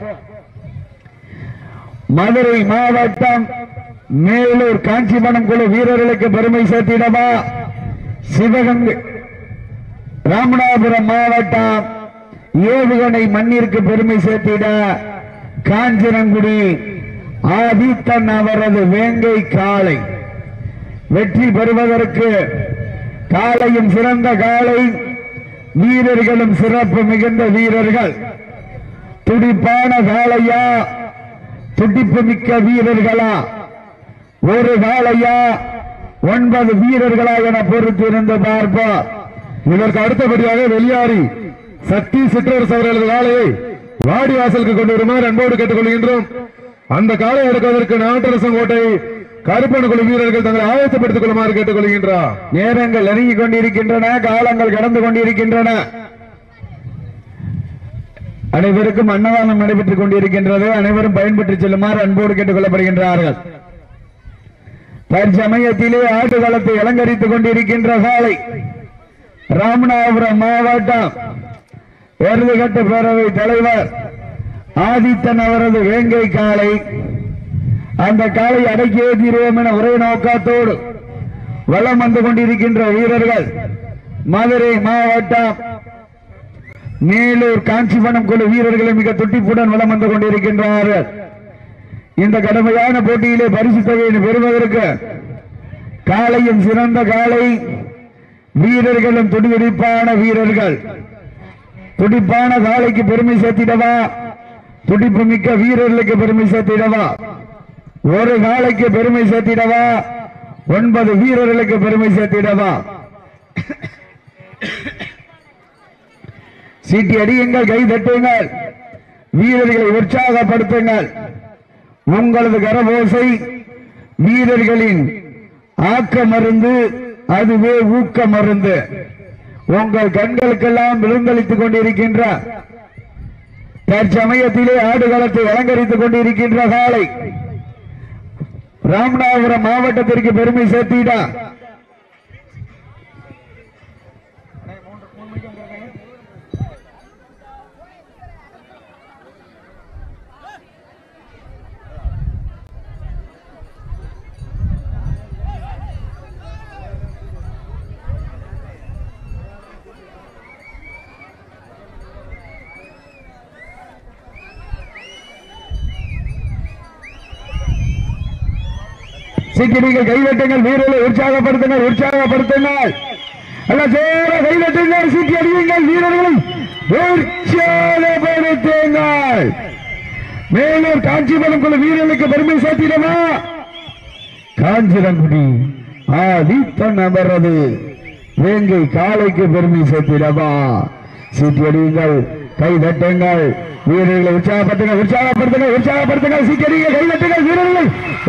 மதுரை மாவட்டம் மேலூர் காஞ்சிபுரம் குழு வீரர்களுக்கு பெருமை சேர்த்திடவா சிவகங்கை ராமநாதபுரம் மாவட்டம் ஏவுகணை மண்ணிற்கு பெருமை சேர்த்திட காஞ்சிரங்குடி ஆதித்தன் அவரது வேங்கை காளை வெற்றி பெறுவதற்கு காளையும் சிறந்த காளை வீரர்களும் சிறப்பு மிகுந்த வீரர்கள் துடிப்பான காளையா துடிப்பு மிக்க வீரர்களா ஒரு காளையா ஒன்பது வீரர்களா என பொறுத்திருந்து பார்ப்போம் இதற்கு அடுத்தபடியாக வெளியாரி சக்தி சிற்றரசு அவர்களது காலையை வாடி வாசலுக்கு கொண்டு வருமாறு அன்போடு கேட்டுக்கொள்கின்றோம் அந்த காலை அடக்குவதற்கு நாட்டரசங்கோட்டை கருப்பண குழு வீரர்கள் தங்களை ஆயத்தப்படுத்திக் கொள்ளுமாறு கேட்டுக் கொள்கின்றார் நேரங்கள் நெருங்கிக் கொண்டிருக்கின்றன காலங்கள் கடந்து கொண்டிருக்கின்றன அனைவருக்கும் அன்னதானம் நடைபெற்றுக் கொண்டிருக்கின்றது அனைவரும் பயன்பெற்று செல்லுமாறு அன்போடு கேட்டுக் கொள்ளப்படுகின்றார்கள் தற்சமயத்திலே ஆட்டுகளத்தை அலங்கரித்துக் கொண்டிருக்கின்ற சாலை ராமநாதபுரம் மாவட்டம் எருதுகட்டு பேரவை தலைவர் ஆதித்தன் அவரது வேங்கை காலை அந்த காலை அடக்கியே தீர்வோம் என ஒரே நோக்கத்தோடு வலம் வந்து கொண்டிருக்கின்ற வீரர்கள் மதுரை மாவட்டம் மேலூர் காஞ்சிபுரம் குழு வீரர்களை மிக துட்டிப்புடன் வலம் வந்து கொண்டிருக்கின்றார்கள் இந்த கடுமையான போட்டியிலே பரிசு தொகையை பெறுவதற்கு காலையும் சிறந்த காலை வீரர்களும் துடிதுடிப்பான வீரர்கள் துடிப்பான காலைக்கு பெருமை சேர்த்திடவா துடிப்பு மிக்க வீரர்களுக்கு பெருமை சேர்த்திடவா ஒரு காலைக்கு பெருமை சேர்த்திடவா ஒன்பது வீரர்களுக்கு பெருமை சேர்த்திடவா சீட்டி அடியுங்கள் கை தட்டுங்கள் வீரர்களை உற்சாகப்படுத்துங்கள் உங்களது கரபோசை வீரர்களின் ஆக்க மருந்து அதுவே ஊக்க மருந்து உங்கள் கண்களுக்கெல்லாம் விருந்தளித்துக் கொண்டிருக்கின்ற தற்சமயத்திலே ஆடுகளத்தை அலங்கரித்துக் கொண்டிருக்கின்ற காலை ராமநாதபுரம் மாவட்டத்திற்கு பெருமை சேர்த்திடா சீக்கிரங்கள் கைதட்டுங்கள் வீரர்களை உற்சாகப்படுத்துங்கள் உற்சாகப்படுத்துங்கள் அல்ல ஜோர கைதட்டுங்கள் சீட்டி அடியுங்கள் வீரர்களை உற்சாகப்படுத்துங்கள் மேலூர் காஞ்சிபுரம் குழு வீரர்களுக்கு பெருமை சேர்த்திடவா காஞ்சிரங்குடி ஆதித்தன் அவரது வேங்கை காலைக்கு பெருமை சேர்த்திடவா சீட்டி அடியுங்கள் கை தட்டுங்கள் வீரர்களை உற்சாகப்படுத்துங்கள் உற்சாகப்படுத்துங்கள் உற்சாகப்படுத்துங்கள் சீட்டி அடியுங்கள் கை தட்டுங்கள் வீரர்களை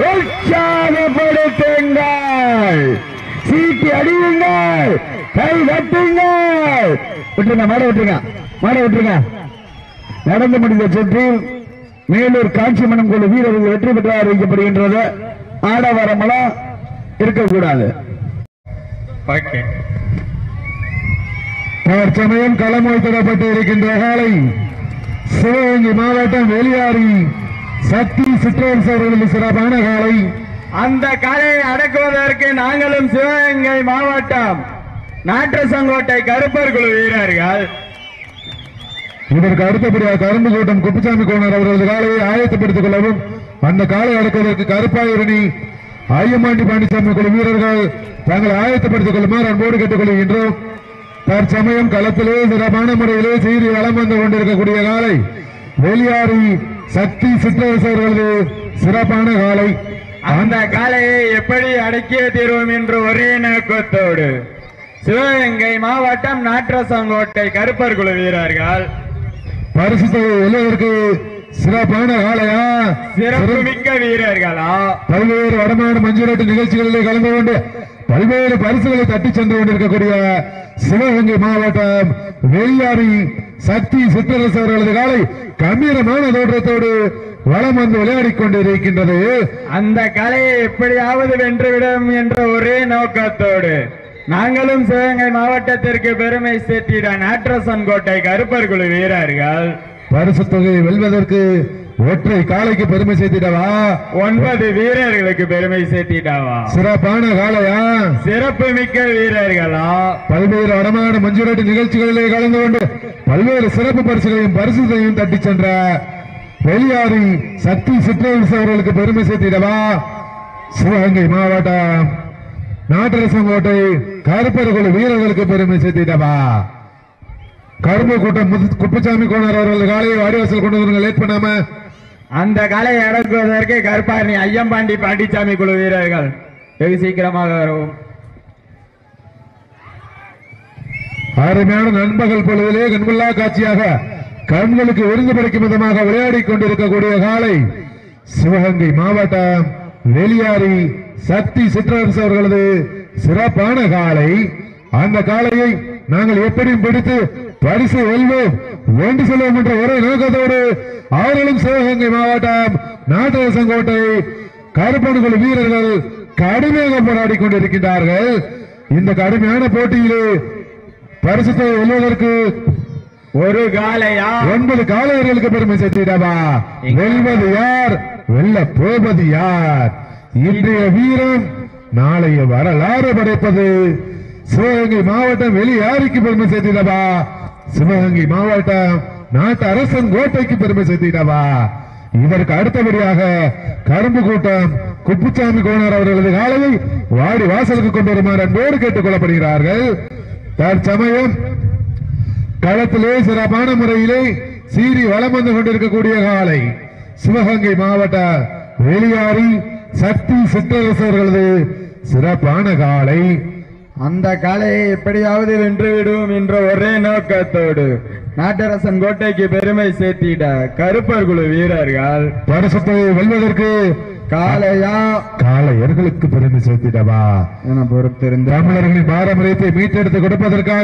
உற்சாகப்படுத்துங்கள் சீட்டி அடியுங்கள் கை தட்டுங்கள் விட்டுருங்க மாட விட்டுருங்க மாட விட்டுருங்க நடந்து முடிந்த சுற்றில் மேலூர் காஞ்சிமணம் குழு வீரர்கள் வெற்றி பெற்று அறிவிக்கப்படுகின்றது ஆடவரமெல்லாம் இருக்கக்கூடாது தற்சமயம் களமோய் தரப்பட்டு இருக்கின்ற காலை சிவகங்கை மாவட்டம் வேலியாரி சக்தி சிற்றரசு அவர்களின் சிறப்பான காலை அந்த கலையை அடக்குவதற்கு நாங்களும் சிவகங்கை மாவட்டம் நாட்டசங்கோட்டை கருப்பர் குழு வீரர்கள் இதற்கு அடுத்தபடியாக கரும்பு கூட்டம் குப்புசாமி கோணர் அவர்களது காலையை ஆயத்தப்படுத்திக் கொள்ளவும் அந்த காலை அடக்குவதற்கு கருப்பாயூரணி ஐயமாண்டி பாண்டிசாமி குழு வீரர்கள் தங்களை ஆயத்தப்படுத்திக் கொள்ளுமாறு அன்போடு கேட்டுக்கொள்கின்றோம் தற்சமயம் களத்திலே சிறப்பான முறையிலே செய்தி வளம் வந்து கொண்டிருக்கக்கூடிய காலை வெளியாரி சக்தி சிற்றரசு அவர்களது சிறப்பான காலை அந்த காலையை எப்படி அடக்கிய தீர்வோம் என்று ஒரே நோக்கத்தோடு சிவகங்கை மாவட்டம் நாட்டரசங்கோட்டை கருப்பர் குழு வீரர்கள் பரிசு தொகை வெல்வதற்கு சிறப்பான காலையா சிறப்பு மிக்க வீரர்களா பல்வேறு வடமாடு மஞ்சுரட்டு நிகழ்ச்சிகளிலே கலந்து கொண்டு பல்வேறு பரிசுகளை தட்டிச் சென்று கொண்டிருக்கக்கூடிய சிவகங்கை மாவட்டம் வெள்ளாரி சக்தி சிற்றரசு அவர்களது காலை கம்பீரமான தோற்றத்தோடு வளம் வந்து விளையாடிக் கொண்டிருக்கின்றது அந்த கலையை எப்படியாவது வென்றுவிடும் என்ற ஒரே நோக்கத்தோடு நாங்களும் சிவகங்கை மாவட்டத்திற்கு பெருமை சேர்த்திட நாட்டரசன் கோட்டை கருப்பர் குழு வீரர்கள் பரிசு தொகையை வெல்வதற்கு ஒற்றை காலைக்கு பெருமை சேர்த்திடவா ஒன்பது வீரர்களுக்கு பெருமை சேர்த்திட்டாவா சிறப்பான காலையா சிறப்பு மிக்க வீரர்களா பல்வேறு வடமாடு மஞ்சுரட்டு நிகழ்ச்சிகளிலே கலந்து கொண்டு பல்வேறு சிறப்பு பரிசுகளையும் பரிசுகளையும் தட்டிச் சென்ற வெளியாரி சக்தி சிற்றரசு அவர்களுக்கு பெருமை சேர்த்திடவா சிவகங்கை மாவட்டம் நாட்டரசங்கோட்டை கருப்பர் குழு வீரர்களுக்கு பெருமை சேர்த்திடவா கரும்பு கூட்டம் முத்து- குப்புசாமி கோணர் அவர்கள் காலையை வாடிவாசல் கொண்டு வந்து லேட் பண்ணாம அந்த கலையை அடக்குவதற்கு கருப்பாரணி ஐயம்பாண்டி பாண்டிச்சாமி குழு வீரர்கள் வெகு சீக்கிரமாக வரவும் அருமையான நண்பகல் பொழுதிலே கண்கொள்ளா காட்சியாக கண்களுக்கு விருந்து படைக்கும் விதமாக விளையாடிக் கொண்டிருக்கக்கூடிய காலை சிவகங்கை மாவட்டம் வெளியாரி சக்தி சிற்றரசு அவர்களது சிறப்பான காலை அந்த காளையை நாங்கள் எப்படியும் பிடித்து பரிசு வெல்வோம் வேண்டு செல்வோம் என்ற ஒரே நோக்கத்தோடு அவர்களும் சிவகங்கை மாவட்டம் நாட்டரசங்கோட்டை கருப்பணுகுழு வீரர்கள் கடுமையாக போராடி கொண்டிருக்கின்றார்கள் இந்த கடுமையான போட்டியிலே பரிசுத்தை வெல்வதற்கு ஒரு காலையா ஒன்பது காலையர்களுக்கு பெருமை சேர்த்திடவா வெல்வது யார் வெல்ல போவது யார் இன்றைய வீரம் நாளைய வரலாறு படைப்பது சிவகங்கை மாவட்டம் வெளியாரிக்கு பெருமை சேர்த்திடவா சிவகங்கை மாவட்டம் நாட்டு அரசன் கோட்டைக்கு பெருமை சேர்த்திடவா இதற்கு அடுத்தபடியாக கரும்பு கூட்டம் குப்புசாமி கோணர் அவர்களது காலையை வாடி வாசலுக்கு கொண்டு வருமாறு அன்போடு கேட்டுக் கொள்ளப்படுகிறார்கள் தற்சமயம் களத்திலே சிறப்பான முறையிலே சீறி வலம் வந்து கொண்டிருக்கக்கூடிய காலை சிவகங்கை மாவட்ட வெளியாரி சக்தி சிற்றரசர்களது சிறப்பான காலை அந்த காளையை எப்படியாவது வென்று விடுவோம் என்ற ஒரே நோக்கத்தோடு நாட்டரசன் கோட்டைக்கு பெருமை சேர்த்திட கருப்பர் குழு வீரர்கள் பரிசத்தை வெல்வதற்கு காளையா காளையர்களுக்கு பெருமை சேர்த்திடவா என பொறுத்திருந்த தமிழர்களின் பாரம்பரியத்தை மீட்டெடுத்து கொடுப்பதற்காக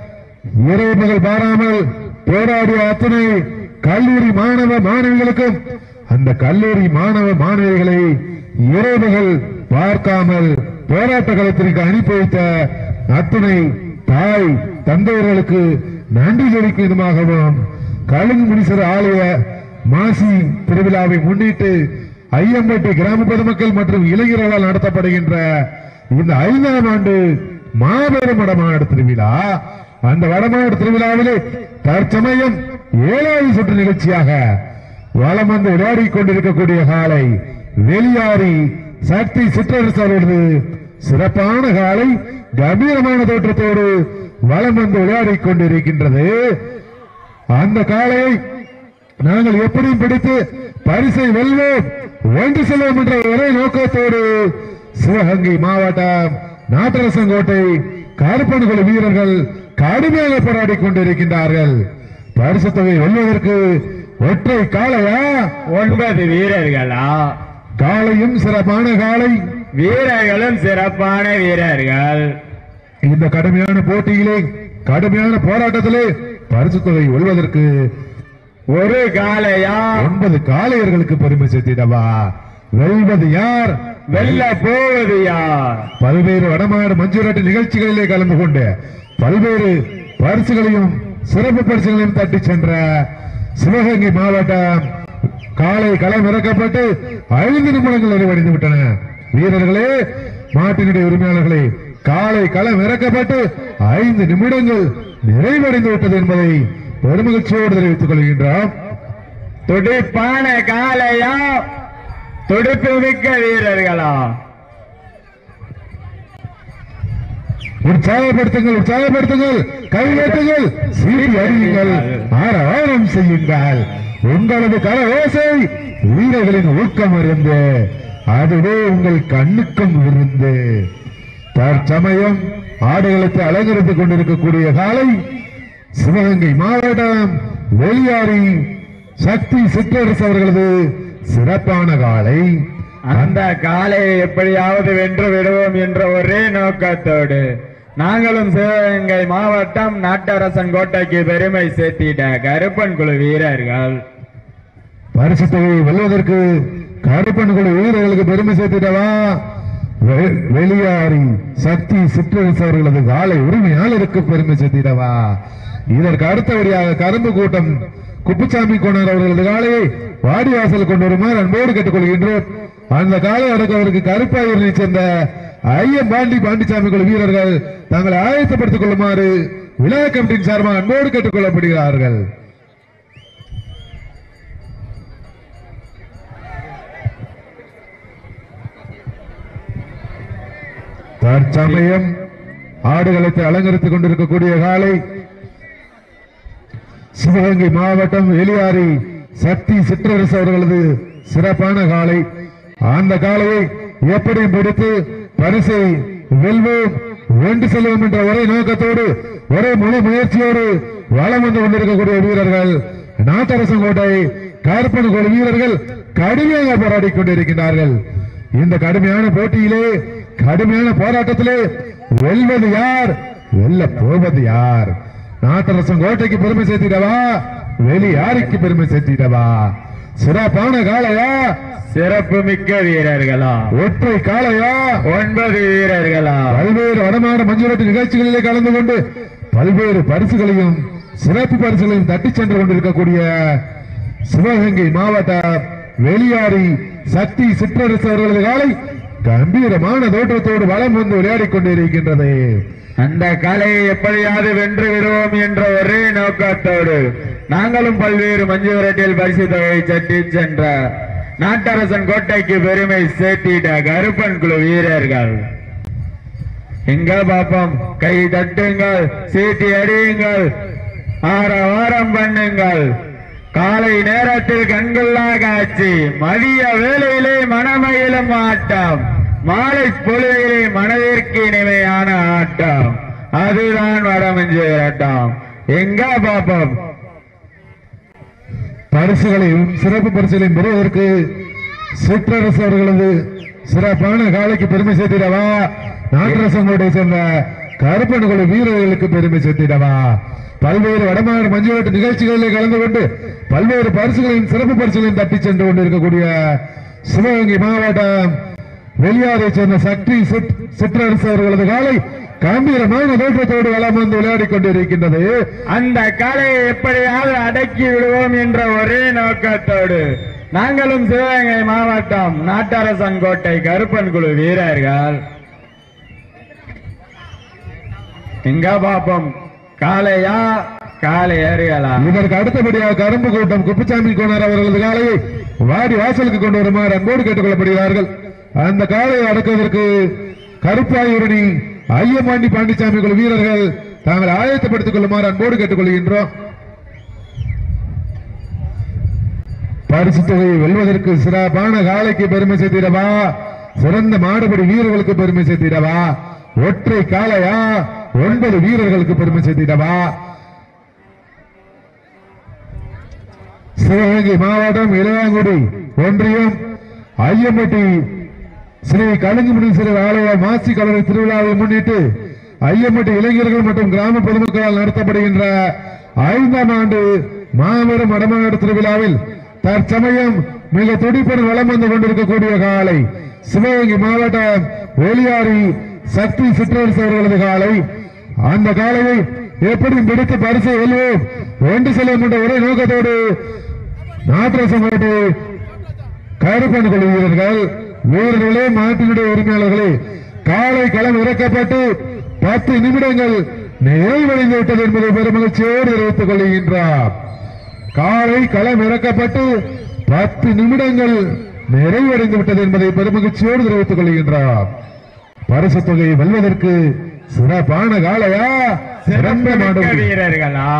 இரவு பகல் பாராமல் போராடிய அத்தனை கல்லூரி மாணவ மாணவிகளுக்கும் அந்த கல்லூரி மாணவ மாணவிகளை இரவு பகல் பார்க்காமல் போராட்ட களத்திற்கு அனுப்பி வைத்த அத்தனை தாய் தந்தையர்களுக்கு நன்றி தெரிவிக்கும் விதமாகவும் கழுங்கு முனீஸ்வரர் ஆலய மாசி திருவிழாவை முன்னிட்டு ஐயம்பட்டி கிராம பொதுமக்கள் மற்றும் இளைஞர்களால் நடத்தப்படுகின்ற இந்த ஐந்தாம் ஆண்டு மாபெரும் வடமாடு திருவிழா அந்த வடமாடு திருவிழாவிலே தற்சமயம் ஏழாவது சுற்று நிகழ்ச்சியாக வலம் வந்து விளையாடி கொண்டிருக்கக்கூடிய காலை வெளியாரி சக்தி சிற்றரசு அவர்களது சிறப்பான காலை கம்பீரமான தோற்றத்தோடு வலம் வந்து விளையாடி கொண்டிருக்கின்றது அந்த காளையை நாங்கள் எப்படியும் பிடித்து பரிசை வெல்வோம் வென்று செல்வோம் என்ற ஒரே நோக்கத்தோடு சிவகங்கை மாவட்டம் நாட்டரசங்கோட்டை கருப்பன்குழு வீரர்கள் கடுமையாக போராடி கொண்டிருக்கின்றார்கள் பரிசு தொகை வெல்வதற்கு ஒற்றை காளையா ஒன்பது வீரர்களா காளையும் சிறப்பான காளை வீரர்களும் சிறப்பான வீரர்கள் இந்த கடுமையான போட்டியிலே கடுமையான போராட்டத்திலே பரிசு தொகை வெல்வதற்கு ஒரு காளையா ஒன்பது காளையர்களுக்கு பெருமை சேர்த்திடவா வெல்வது யார் வெல்ல போவது யார் பல்வேறு வடமாடு மஞ்சுராட்டு நிகழ்ச்சிகளிலே கலந்து கொண்டு பல்வேறு பரிசுகளையும் சிறப்பு பரிசுகளையும் தட்டி சென்ற சிவகங்கை மாவட்டம் காலை களம் இறக்கப்பட்டு ஐந்து நிமிடங்கள் நிறைவடைந்து விட்டன வீரர்களே மாட்டினுடைய உரிமையாளர்களே காலை களம் இறக்கப்பட்டு ஐந்து நிமிடங்கள் நிறைவடைந்து விட்டது என்பதை பெருமகிழ்ச்சியோடு தெரிவித்துக் கொள்கின்றோம் துடிப்பான காளையா துடிப்பு மிக்க வீரர்களா உற்சாகப்படுத்துங்கள் உற்சாகப்படுத்துங்கள் கைவேட்டுங்கள் சீட்டி அறியுங்கள் ஆரவாரம் செய்யுங்கள் உங்களது கரவோசை வீரர்களின் ஊக்கம் இருந்து அதுவே உங்கள் கண்ணுக்கும் விருந்து தற்சமயம் ஆடுகளத்தை அலங்கரித்துக் கொண்டிருக்கக்கூடிய காலை சிவகங்கை மாவட்டம் வெளியாரி சக்தி சிற்றரசு அவர்களது சிறப்பான காலை அந்த காளையை எப்படியாவது வென்று விடுவோம் என்ற ஒரே நோக்கத்தோடு நாங்களும் சிவகங்கை மாவட்டம் நாட்டரசன் கோட்டைக்கு பெருமை சேர்த்திட கருப்பன் குழு வீரர்கள் பரிசு தொகையை வெல்வதற்கு கருப்பன் குழு வீரர்களுக்கு பெருமை சேர்த்திடவா வெ- வெளியாரி சக்தி சிற்றரசு அவர்களது காலை உரிமையாளருக்கு பெருமை சேர்த்திடவா இதற்கு அடுத்தபடியாக கரும்பு கூட்டம் குப்புசாமி கோணர் அவர்களது காலையை வாடிவாசல் கொண்டு வருமாறு அன்போடு கேட்டுக்கொள்கின்றோம் அந்த காலை அடக்குவதற்கு கருப்பாயூரை சேர்ந்த ஐயம் பாண்டி பாண்டிசாமி குழு வீரர்கள் தங்களை ஆயத்தப்படுத்திக் கொள்ளுமாறு விழா கமிட்டியின் சார்பாக அன்போடு கேட்டுக் கொள்ளப்படுகிறார்கள் தற்சமயம் ஆடுகளத்தை அலங்கரித்துக் கொண்டிருக்கக்கூடிய காலை சிவகங்கை மாவட்டம் எலியாரி சக்தி சிற்றரசு அவர்களது சிறப்பான காலை அந்த காலையை எப்படி பிடித்து பரிசை வெல்வோம் வென்று செல்வோம் என்ற ஒரே நோக்கத்தோடு ஒரே முழு முயற்சியோடு வளம் வந்து கொண்டிருக்கக்கூடிய வீரர்கள் நாட்டரசங்கோட்டை கருப்பன் குழு வீரர்கள் கடுமையாக போராடி கொண்டிருக்கிறார்கள் இந்த கடுமையான போட்டியிலே கடுமையான போராட்டத்திலே வெல்வது யார் வெல்ல போவது யார் நாட்டரசன் கோட்டைக்கு பெருமை சேர்த்திடவா வெளி யாருக்கு பெருமை சேர்த்திடவா சிறப்பான காளையா சிறப்பு மிக்க வீரர்களா ஒற்றை காளையா ஒன்பது வீரர்களா பல்வேறு வடமாட மஞ்சுரட்டு நிகழ்ச்சிகளிலே கலந்து கொண்டு பல்வேறு பரிசுகளையும் சிறப்பு பரிசுகளையும் தட்டி சென்று கொண்டிருக்கக்கூடிய சிவகங்கை மாவட்ட வெளியாரி சக்தி சிற்றரசு அவர்களது காலை கம்பீரமான தோற்றத்தோடு வலம் வந்து விளையாடிக் கொண்டிருக்கின்றது அந்த கலையை எப்படியாவது வென்று விடுவோம் என்ற ஒரே நோக்கத்தோடு நாங்களும் பல்வேறு மஞ்சு விரட்டில் பரிசு தொகையை சட்டி சென்ற நாட்டரசன் கோட்டைக்கு பெருமை சேர்த்திட கருப்பன் குழு வீரர்கள் எங்க பாப்போம் கை தட்டுங்கள் சீட்டி அடியுங்கள் ஆரவாரம் பண்ணுங்கள் காலை நேரத்தில் கண்கொள்ளா காட்சி மதிய வேளையிலே மனமயிலும் ஆட்டம் மாலை பொழுதிலே மனதிற்கு இனிமையான ஆட்டம் அதுதான் வடமஞ்சு ஆட்டம் எங்க பாப்போம் பரிசுகளையும் சிறப்பு பரிசுகளையும் பெறுவதற்கு சிற்றரசு அவர்களது சிறப்பான காலைக்கு பெருமை சேர்த்திடவா நாட்டரசங்களுடைய சேர்ந்த கருப்பன் குழு வீரர்களுக்கு பெருமை சேர்த்திடவா பல்வேறு வடமாடு மஞ்சுவட்டு நிகழ்ச்சிகளிலே கலந்து கொண்டு பல்வேறு பரிசுகளையும் சிறப்பு பரிசுகளையும் தட்டி சென்று கொண்டிருக்கக்கூடிய சிவகங்கை மாவட்டம் வெளியாரை சேர்ந்த சக்தி சிட்- சிற்றரசு அவர்களது காலை கம்பீரமான தோற்றத்தோடு வளம் வந்து விளையாடிக் கொண்டிருக்கின்றது அந்த கலையை எப்படியாவது அடக்கி விடுவோம் என்ற ஒரே நோக்கத்தோடு நாங்களும் சிவகங்கை மாவட்டம் நாட்டரசன் கோட்டை கருப்பன் குழு வீரர்கள் எங்க பாப்போம் காளையா காளை ஏறுகளா இதற்கு அடுத்தபடியாக கரும்பு கூட்டம் குப்புசாமி கோனார் அவர்களது காலையை வாடி வாசலுக்கு கொண்டு வருமாறு அன்போடு கேட்டுக்கொள்ளப்படுகிறார்கள் அந்த காலையை அடக்குவதற்கு கருப்பாயூரணி ஐயமாண்டி பாண்டிச்சாமி குழு வீரர்கள் தாங்கள் ஆயத்தப்படுத்திக் கொள்ளுமாறு அன்போடு கேட்டுக்கொள்கின்றோம் பரிசு தொகையை வெல்வதற்கு சிறப்பான காலைக்கு பெருமை சேர்த்திடவா சிறந்த மாடுபடி வீரர்களுக்கு பெருமை சேர்த்திடவா ஒற்றை காளையா ஒன்பது வீரர்களுக்கு பெருமை சேர்த்திடவா சிவகங்கை மாவட்டம் இளையாங்குடி ஒன்றியம் ஐயம்பட்டி ஸ்ரீ கலிங்கமுடி சிறு ஆலய மாசி கலரை திருவிழாவை முன்னிட்டு ஐயம்பட்டி இளைஞர்கள் மற்றும் கிராம பொதுமக்களால் நடத்தப்படுகின்ற ஐந்தாம் ஆண்டு மாபெரும் வடமாநாடு திருவிழாவில் தற்சமயம் மிக துடிப்புடன் வலம் வந்து கொண்டிருக்கக்கூடிய காலை சிவகங்கை மாவட்டம் வேலியாரி சக்தி சிற்றரசு அவர்களது காலை அந்த காலையை எப்படி பிடித்து பரிசை வெல்வோம் ஒன்று செல்லும் என்ற ஒரே நோக்கத்தோடு நாட்டரசம் கோட்டை கருப்பன் குழு வீரர்கள் வீரர்களே மாட்டினுடைய உரிமையாளர்களே காலை களம் இறக்கப்பட்டு பத்து நிமிடங்கள் நிறைவடைந்து விட்டது என்பதை பெருமகிழ்ச்சியோடு தெரிவித்துக் கொள்கின்றார் காலை களம் இறக்கப்பட்டு பத்து நிமிடங்கள் நிறைவடைந்து விட்டது என்பதை பெருமகிழ்ச்சியோடு தெரிவித்துக் கொள்கின்றார் பரிசு தொகையை வெல்வதற்கு சிறப்பான காலையா சிறந்த சிறப்பு மாடு வீரர்களா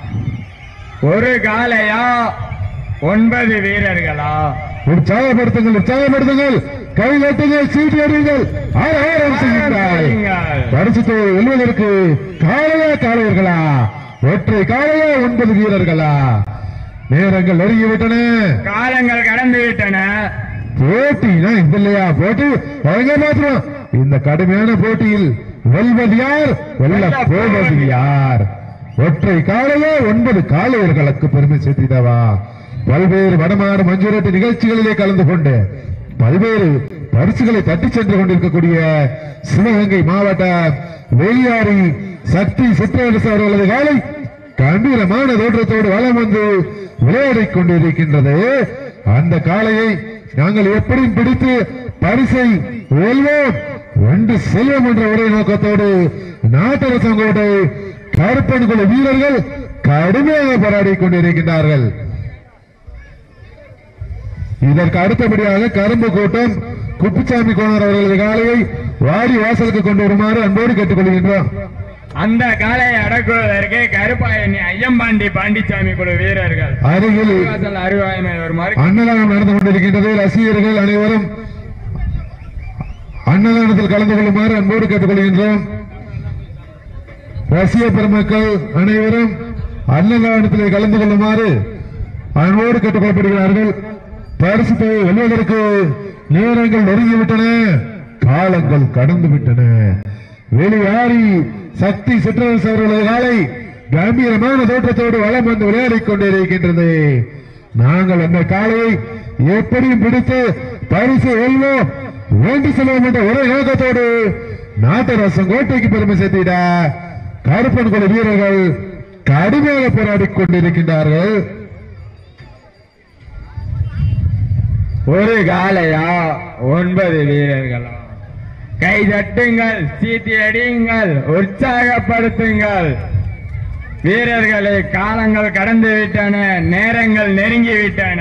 ஒரு காளையா ஒன்பது வீரர்களா உற்சாகப்படுத்துங்கள் உற்சாகப்படுத்துங்கள் கை கட்டுங்கள் சீட்டு அடியுங்கள் ஆயிரம் செய்யுங்கள் பரிசு தொகை வெல்வதற்கு காளையா காளையர்களா ஒற்றை காளையா ஒன்பது வீரர்களா நேரங்கள் நெருங்கிவிட்டன காலங்கள் கடந்து விட்டன போட்டினா இந்த இல்லையா போட்டி எங்க மாத்திரம் இந்த கடுமையான போட்டியில் வெல்வது யார் வெல்ல போவது யார் ஒற்றை காலையே ஒன்பது காளையர்களுக்கு பெருமை சேர்த்திடவா பல்வேறு வடமாடு மஞ்சுரட்டு நிகழ்ச்சிகளிலே கலந்து கொண்டு பல்வேறு பரிசுகளை தட்டி சென்று கொண்டிருக்கக்கூடிய சிவகங்கை மாவட்ட வேலியாரி சக்தி சிற்றரசு அவர்களது காலை கம்பீரமான தோற்றத்தோடு வலம் வந்து விளையாடிக் கொண்டிருக்கின்றது அந்த காளையை நாங்கள் எப்படியும் பிடித்து பரிசை வெல்வோம் ஒன்று செல்வம் என்ற ஒரே நோக்கத்தோடு நாட்டரசங்கோட்டை கருப்பன் குழு வீரர்கள் கடுமையாக போராடிக் கொண்டிருக்கின்றார்கள் இதற்கு அடுத்தபடியாக கரும்பு கூட்டம் குப்புசாமி கோணர் அவர்களது காலையை வாடி வாசலுக்கு கொண்டு வருமாறு அன்போடு கேட்டுக்கொள்கின்றோம் அந்த காளையை அடக்குவதற்கு கருப்பாயணி ஐயம்பாண்டி பாண்டிச்சாமி குழு வீரர்கள் அருகில் வாசல் அருவாய்மை வருமாறு அன்னதானம் நடந்து கொண்டிருக்கின்றது ரசிகர்கள் அனைவரும் அன்னதானத்தில் கலந்து கொள்ளுமாறு அன்போடு கேட்டுக்கொள்கின்றோம் ரசிக பெருமக்கள் அனைவரும் அன்னதானத்தில் கலந்து கொள்ளுமாறு அன்போடு கேட்டுக்கொள்ளப்படுகிறார்கள் பரிசு தொகை வெல்வதற்கு நேரங்கள் நெருங்கிவிட்டன காலங்கள் கடந்து விட்டன வெளியாரி சக்தி சிற்றரசு அவர்களது காலை கம்பீரமான தோற்றத்தோடு வளம் வந்து விளையாடிக் கொண்டிருக்கின்றது நாங்கள் அந்த காலையை எப்படியும் பிடித்து பரிசு வெல்வோம் வேண்டி செல்வோம் என்ற ஒரே நோக்கத்தோடு நாட்டரசம் கோட்டைக்கு பெருமை சேர்த்திட கருப்பன் குழு வீரர்கள் கடுமையாக போராடிக் கொண்டிருக்கின்றார்கள் ஒரு காலையா ஒன்பது வீரர்களா கை தட்டுங்கள் சீட்டி அடியுங்கள் உற்சாகப்படுத்துங்கள் வீரர்களே காலங்கள் கடந்து விட்டன நேரங்கள் நெருங்கி விட்டன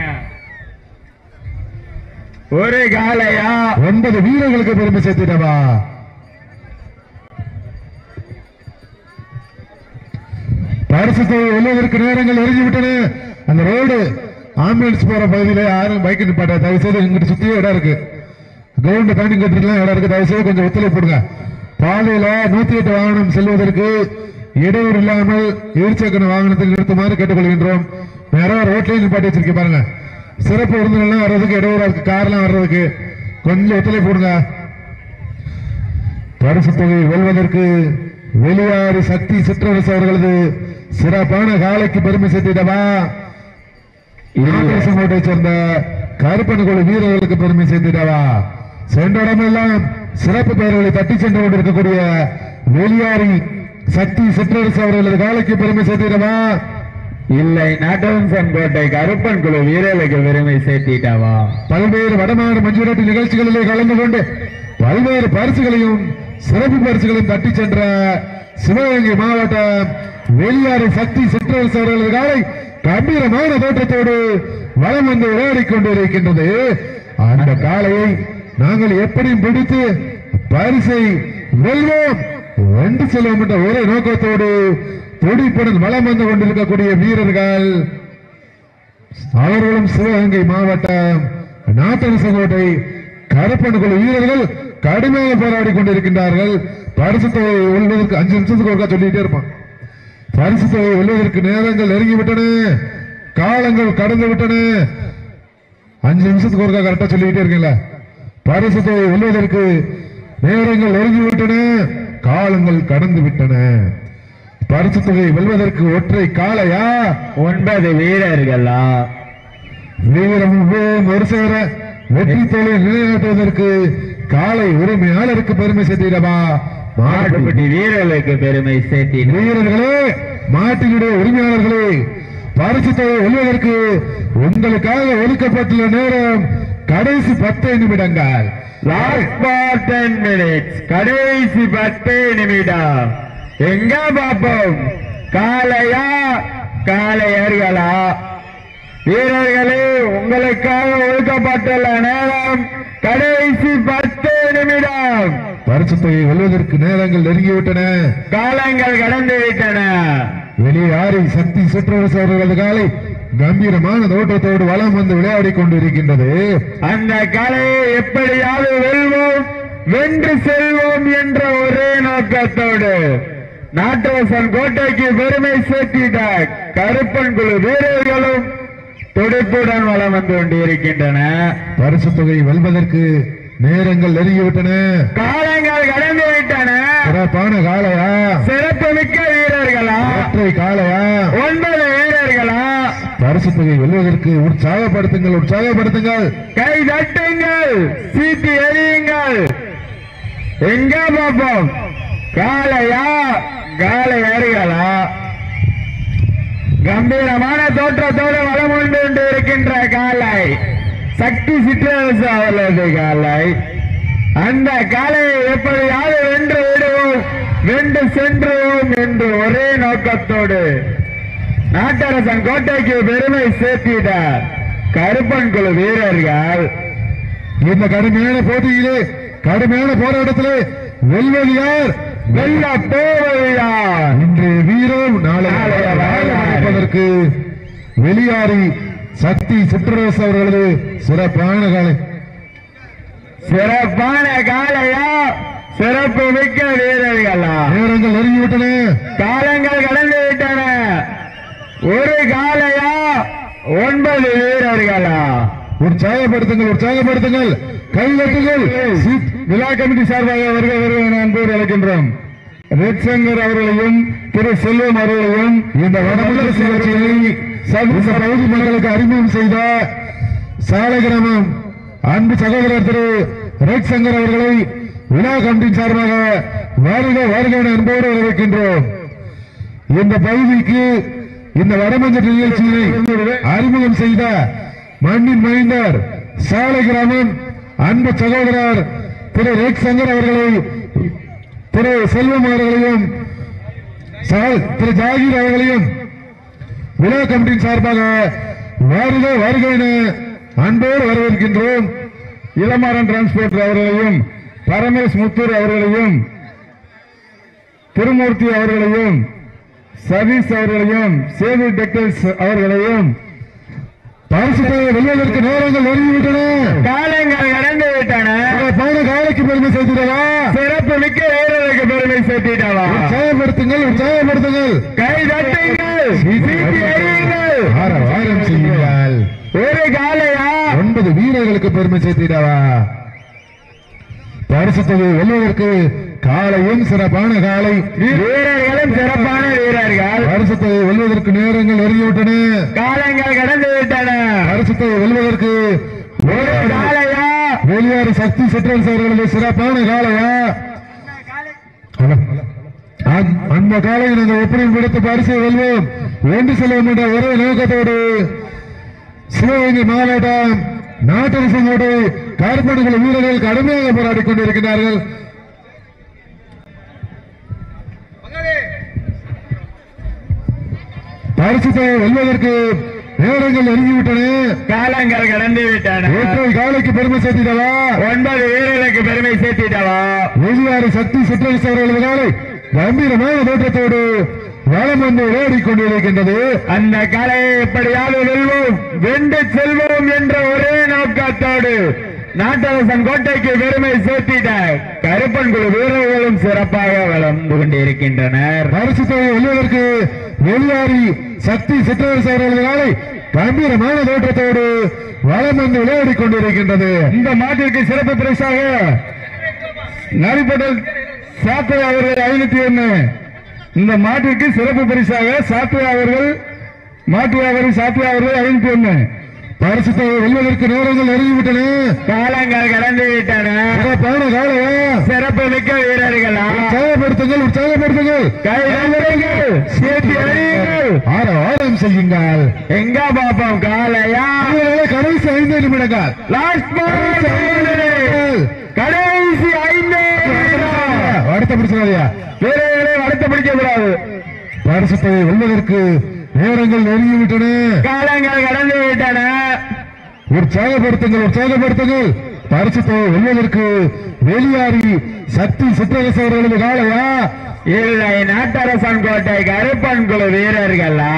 ஒரு காலையா ஒன்பது வீரர்களுக்கு பெருமை சேர்த்திடவா பரிசுத்தை வெல்வதற்கு நேரங்கள் நெருங்கிவிட்டன அந்த ரோடு ஆம்புலன்ஸ் போற பகுதியில யாரும் பைக் நிப்பாட்ட தயவு செய்து இங்கிட்டு சுத்தியே இடம் இருக்கு கவுண்ட் தாண்டி கட்டுறதுலாம் இடம் இருக்கு தயவு செய்து கொஞ்சம் ஒத்துழைப்பு கொடுங்க பாதையில நூத்தி எட்டு வாகனம் செல்வதற்கு இடையூறு இல்லாமல் இருசக்கர வாகனத்தில் நிறுத்துமாறு கேட்டுக்கொள்கின்றோம் நிறைய ரோட்லயும் நிப்பாட்டி வச்சிருக்கீங்க பாருங்க சிறப்பு விருந்தினெல்லாம் வர்றதுக்கு இடையூறா இருக்கு கார்லாம் வர்றதுக்கு கொஞ்சம் ஒத்துழைப்பு கொடுங்க பரிசு தொகை வெல்வதற்கு வெளியாறு சக்தி சிற்றரசு அவர்களது சிறப்பான காலைக்கு பெருமை சேர்த்திடவா கோட்டை சேர்ந்த கருப்பன் குழு வீரர்களுக்கு பெருமை சேர்த்திடவா சென்ற இடமெல்லாம் சிறப்பு பெயர்களை தட்டி சென்று கொண்டிருக்கக்கூடிய வெளியாரி சக்தி சிற்றரசு அவர்களது காலைக்கு பெருமை சேர்த்திடவா இல்லை நாட்டவன்சன் கோட்டை கருப்பன் குழு வீரர்களுக்கு பெருமை சேர்த்திட்டவா பல்வேறு வடமாறு மஞ்சுரட்டு நிகழ்ச்சிகளிலே கலந்து கொண்டு பல்வேறு பரிசுகளையும் சிறப்பு பரிசுகளையும் தட்டி சென்ற சிவகங்கை மாவட்டம் வெளியாறு சக்தி சிற்றரசு அவர்களது காலை கம்பீரமான தோற்றத்தோடு வளம் வந்து விளையாடிக் கொண்டிருக்கின்றது அந்த காலையை நாங்கள் எப்படியும் பிடித்து பரிசை வெல்வோம் வென்று செல்வோம் என்ற ஒரே நோக்கத்தோடு துடிப்புடன் வளம் வந்து கொண்டிருக்கக்கூடிய வீரர்கள் அவர்களும் சிவகங்கை மாவட்டம் நாட்டரசங்கோட்டை கருப்பன் குழு வீரர்கள் கடுமையாக போராடி கொண்டிருக்கின்றார்கள் பரிசு தொகை வெல்வதற்கு அஞ்சு நிமிஷத்துக்கு ஒருக்கா சொல்லிட்டே இருப்பான் பரிசு தொகை வெல்வதற்கு நேரங்கள் நெருங்கி விட்டன காலங்கள் கடந்து விட்டன அஞ்சு நிமிஷத்துக்கு ஒருக்கா கரெக்டா சொல்லிக்கிட்டே இருக்கீங்களா பரிசு தொகை வெல்வதற்கு நேரங்கள் நெருங்கி விட்டன காலங்கள் கடந்து விட்டன பரிசு தொகை வெல்வதற்கு ஒற்றை காளையா ஒன்பது வீரர்களா வீரம் உபயோகம் ஒரு சேர வெற்றி தொழிலை நிலைநாட்டுவதற்கு காலை உரிமையாளருக்கு பெருமை சேர்த்திடவா மாட்டுப்பட்டி மாட்டுப்பட்டி வீரர்களுக்கு பெருமை சேர்த்தின வீரர்களே மாட்டினுடைய உரிமையாளர்களே பரிசு தொகை வெல்வதற்கு உங்களுக்காக ஒதுக்கப்பட்டுள்ள நேரம் கடைசி பத்து நிமிடங்கள் லாஸ்ட் ஃபார் டென் மினிட்ஸ் கடைசி பத்து நிமிடம் எங்க பாப்போம் காளையா காளையர்களா வீரர்களே உங்களுக்காக ஒதுக்கப்பட்டுள்ள நேரம் கடைசி பத்து நிமிடம் பரிசு தொகை வெல்வதற்கு நேரங்கள் நெருங்கிவிட்டன காலங்கள் கடந்து விட்டன வெளியாறு சக்தி சுற்றரசு அவர்களது காலை கம்பீரமான தோட்டத்தோடு வலம் வந்து விளையாடிக் கொண்டிருக்கின்றது அந்த கலையை எப்படியாவது வெல்வோம் வென்று செல்வோம் என்ற ஒரே நோக்கத்தோடு நாட்டரசன் கோட்டைக்கு பெருமை சேர்த்திட கருப்பன் குழு வீரர்களும் துடிப்புடன் வலம் வந்து கொண்டிருக்கின்றன பரிசு தொகை வெல்வதற்கு நேரங்கள் நெருங்கிவிட்டன காலங்கள் கடந்து விட்டன சிறப்பான காளையா சிறப்பு மிக்க வீரர்களா ஒற்றை காளையா ஒன்பது வீரர்களா பரிசு தொகை வெல்வதற்கு உற்சாகப்படுத்துங்கள் உற்சாகப்படுத்துங்கள் கை தட்டுங்கள் சீட்டி எறியுங்கள் எங்க பாப்போம் காளையா காளை ஏறுகளா கம்பீரமான தோற்றத்தோடு வளம் கொண்டு கொண்டு இருக்கின்ற காளை சக்தி சிற்றரசு அவர்களது காளை அந்த காளையை எப்படியாவது வென்று விடுவோம் வென்று சென்றுவோம் என்று ஒரே நோக்கத்தோடு நாட்டரசன் கோட்டைக்கு பெருமை சேர்த்திட கருப்பன் குழு வீரர்கள் இந்த கடுமையான போட்டியிலே கடுமையான போராட்டத்திலே வெல்வது யார் வெல்ல போவது யார் இன்று வீரம் நாளை நாளைய வரலாறு. நடப்பதற்கு வெளியாரி சக்தி சிற்றரசு அவர்களது சிறப்பான காலை சிறப்பான காளையா சிறப்பு மிக்க வீரர்களா நேரங்கள் நெருங்கிவிட்டன காலங்கள் கடந்து விட்டன ஒரு காளையா ஒன்பது வீரர்களா உற்சாகப்படுத்துங்கள் உற்சாகப்படுத்துங்கள் கைதட்டுங்கள் சி- விழா கமிட்டி சார்பாக வருக வருக என அன்போடு அழைக்கின்றோம் ரெட் சங்கர் அவர்களையும் திரு செல்வம் அவர்களையும் இந்த வடமண்டல சுழற்சியை சமூக பகுதி மக்களுக்கு அறிமுகம் செய்த சாலை கிராமம் அன்பு சகோதரர் திரு ரெட் சங்கர் அவர்களை விழா கமிட்டி சார்பாக வருக வருக என அன்போடு வரவேற்கின்றோம் இந்த பகுதிக்கு இந்த வடமஞ்சள் நிகழ்ச்சியை அறிமுகம் செய்த மண்ணின் மைந்தர் சாலை கிராமம் அன்பு சகோதரர் திரு ரேக் சங்கர் அவர்களை திரு செல்வம் அவர்களையும் சா- திரு ஜாகீர் அவர்களையும் விழா கமிட்டியின் சார்பாக வருக வருக என அன்போடு வரவேற்கின்றோம் இளமாறன் டிரான்ஸ்போர்ட் அவர்களையும் பரமேஷ் முத்தூர் அவர்களையும் திருமூர்த்தி அவர்களையும் சதீஷ் அவர்களையும் சேது டெக்டைல்ஸ் அவர்களையும் பரிசுத்தை வெல்வதற்கு நேரங்கள் நெருங்கிவிட்டன காலங்கள் கடந்து விட்டன போன காலைக்கு பெருமை சேர்த்துடவா சிறப்பு மிக்க வீரர்களுக்கு பெருமை சேர்த்திட்டவா உற்சாகப்படுத்துங்கள் உற்சாகப்படுத்துங்கள் கை தட்டுங்கள் சீட்டி அடியுங்கள். ஆரம் செய்யுங்கள் ஒரு காலையா ஒன்பது வீரர்களுக்கு பெருமை சேர்த்திடவா பரிசுத்தை வெல்வதற்கு காலையும் சிறப்பான காலை வீரர்களும் சிறப்பான வீரர்கள் பரிசுத்தை வெல்வதற்கு நேரங்கள் நெருங்கிவிட்டன காலங்கள் கடந்து விட்டன பரிசுத்தை வெல்வதற்கு ஒரு காலையா வெளியாறு சக்தி சிற்றரசு அவர்களது சிறப்பான காலையா அந்த- அந்த காலையை நாங்கள் எப்படி விடுத்து பரிசை வெல்வோம் வேண்டு செல்வோம் என்ற ஒரே நோக்கத்தோடு சிவகங்கை மாவட்டம் நாட்டரசங்கோடு கார்பன்குழு வீரர்கள் கடுமையாக போராடிக் கொண்டிருக்கிறார்கள் பரிசுத்தை வெல்வதற்கு நேரங்கள் நெருங்கிவிட்டன காலங்கள் கடந்து விட்டன ஒற்றை காலைக்கு பெருமை சேர்த்திடவா ஒன்பது வீரர்களுக்கு பெருமை சேர்த்திட்டவா வெளியாறு சக்தி சிற்றரசு அவர்களது காலை கம்பீரமான தோற்றத்தோடு வளம் வந்து விளையாடிக் கொண்டிருக்கின்றது அந்த கலையை எப்படியாவது வெல்வோம் வென்று செல்வோம் என்ற ஒரே நோக்கத்தோடு நாட்டரசன் கோட்டைக்கு பெருமை சேர்த்திட கருப்பன் குழு வீரர்களும் சிறப்பாக வளர்ந்து கொண்டிருக்கின்றனர் பரிசுத்தை வெல்வதற்கு வெளியாரி சக்தி சிற்றரசு அவர்களது காலை கம்பீரமான தோற்றத்தோடு வளம் வந்து விளையாடிக் கொண்டிருக்கின்றது இந்த மாட்டிற்கு சிறப்பு பரிசாக நரிப்பட்டல் சாத்தை அவர்கள் ஐநூத்தி ஒண்ணு இந்த மாட்டிற்கு சிறப்பு பரிசாக சாத்தை அவர்கள் மாட்டு வியாபாரி சாத்தை அவர்கள் ஐநூத்தி ஒண்ணு பரிசுத்தை வெல்வதற்கு நேரங்கள் நெருங்கிவிட்டன காலங்கள் கடந்து விட்டன சிறப்பான காலையா சிறப்பு மிக்க வீரர்களா உற்சாகப்படுத்துங்கள் உற்சாகப்படுத்துங்கள் கைதட்டுங்கள் சேர்த்து அடியுங்கள் ஆர ஆரம் செய்யுங்கள் எங்க பாப்போம் காலையா வீரர்களே, கடைசி ஐந்து நிமிடங்கள் லாஸ்ட் கடைசி ஐந்து நிமிடம். அடுத்த பிடிச்சாதியா வீரர்களை அடுத்த பிடிக்க கூடாது பரிசுத்தை வெல்வதற்கு நேரங்கள் நெருங்கிவிட்டன காலங்கள் கடந்து விட்டன உற்சாகப்படுத்துங்கள் உற்சாகப்படுத்துங்கள் பரிசுத்தை வெல்வதற்கு வெளியாரி சக்தி சிற்றரசு அவர்களது காலையா இல்லை நாட்டரசன் கோட்டை கருப்பன் குழு வீரர்களா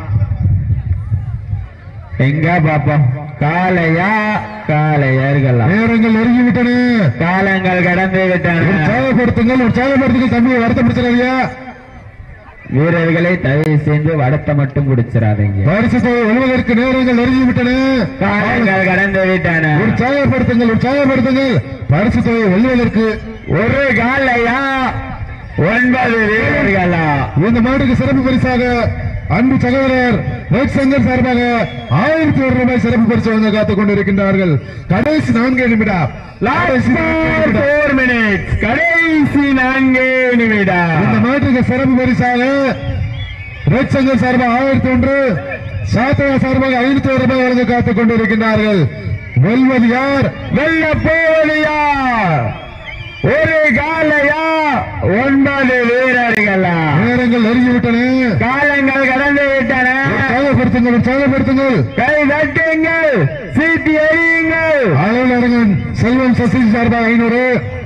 எங்க பாப்போம் காளையா காளையர்களா நேரங்கள் நெருங்கிவிட்டன காலங்கள் கடந்து விட்டன உற்சாகப்படுத்துங்கள் உற்சாகப்படுத்துங்கள் தம்பியை வருத்தம் பிடிச்சிடாதியா வீரர்களை தயவு செய்து வடத்தை மட்டும் குடிச்சிடாதீங்க பரிசுத்தை வெல்வதற்கு நேரங்கள் நெருங்கிவிட்டன காலங்கள் கடந்து விட்டன உற்சாகப்படுத்துங்கள் உற்சாகப்படுத்துங்கள் பரிசுத்தை வெல்வதற்கு ஒரு காலையா ஒன்பது வீரர்களா இந்த மாட்டுக்கு சிறப்பு பரிசாக அன்பு சகோதரர் ரெட் சங்கர் சார்பாக ஆயிரத்தி ஒரு ரூபாய் சிறப்பு பரிசு வழங்க காத்துக் கொண்டிருக்கின்றார்கள் கடைசி நான்கு நிமிடம் லாஸ்ட் போர் மினிட்ஸ் கடைசி நான்கு இந்த நிமிடம் மாட்டுக்கு சிறப்பு பரிசாக ரெட் சங்கர் சார்பாக ஆயிரத்தி ஒன்று சாத்தையா சார்பாக ஐநூத்தி ஒரு ரூபாய் வழங்க காத்துக் கொண்டிருக்கின்றார்கள் வெல்வது யார் வெல்ல போவது யார் ஒரு காலையா ஒன்பது வீரர்களா நேரங்கள் நெருங்கிவிட்டன காலங்கள் கடந்து விட்டன உற்சாகப்படுத்துங்கள் உற்சாகப்படுத்துங்கள் கை தட்டுங்கள் சீட்டி எறியுங்கள் அலுவலரங்கன் செல்வம் சசி சார்பாக ஐநூறு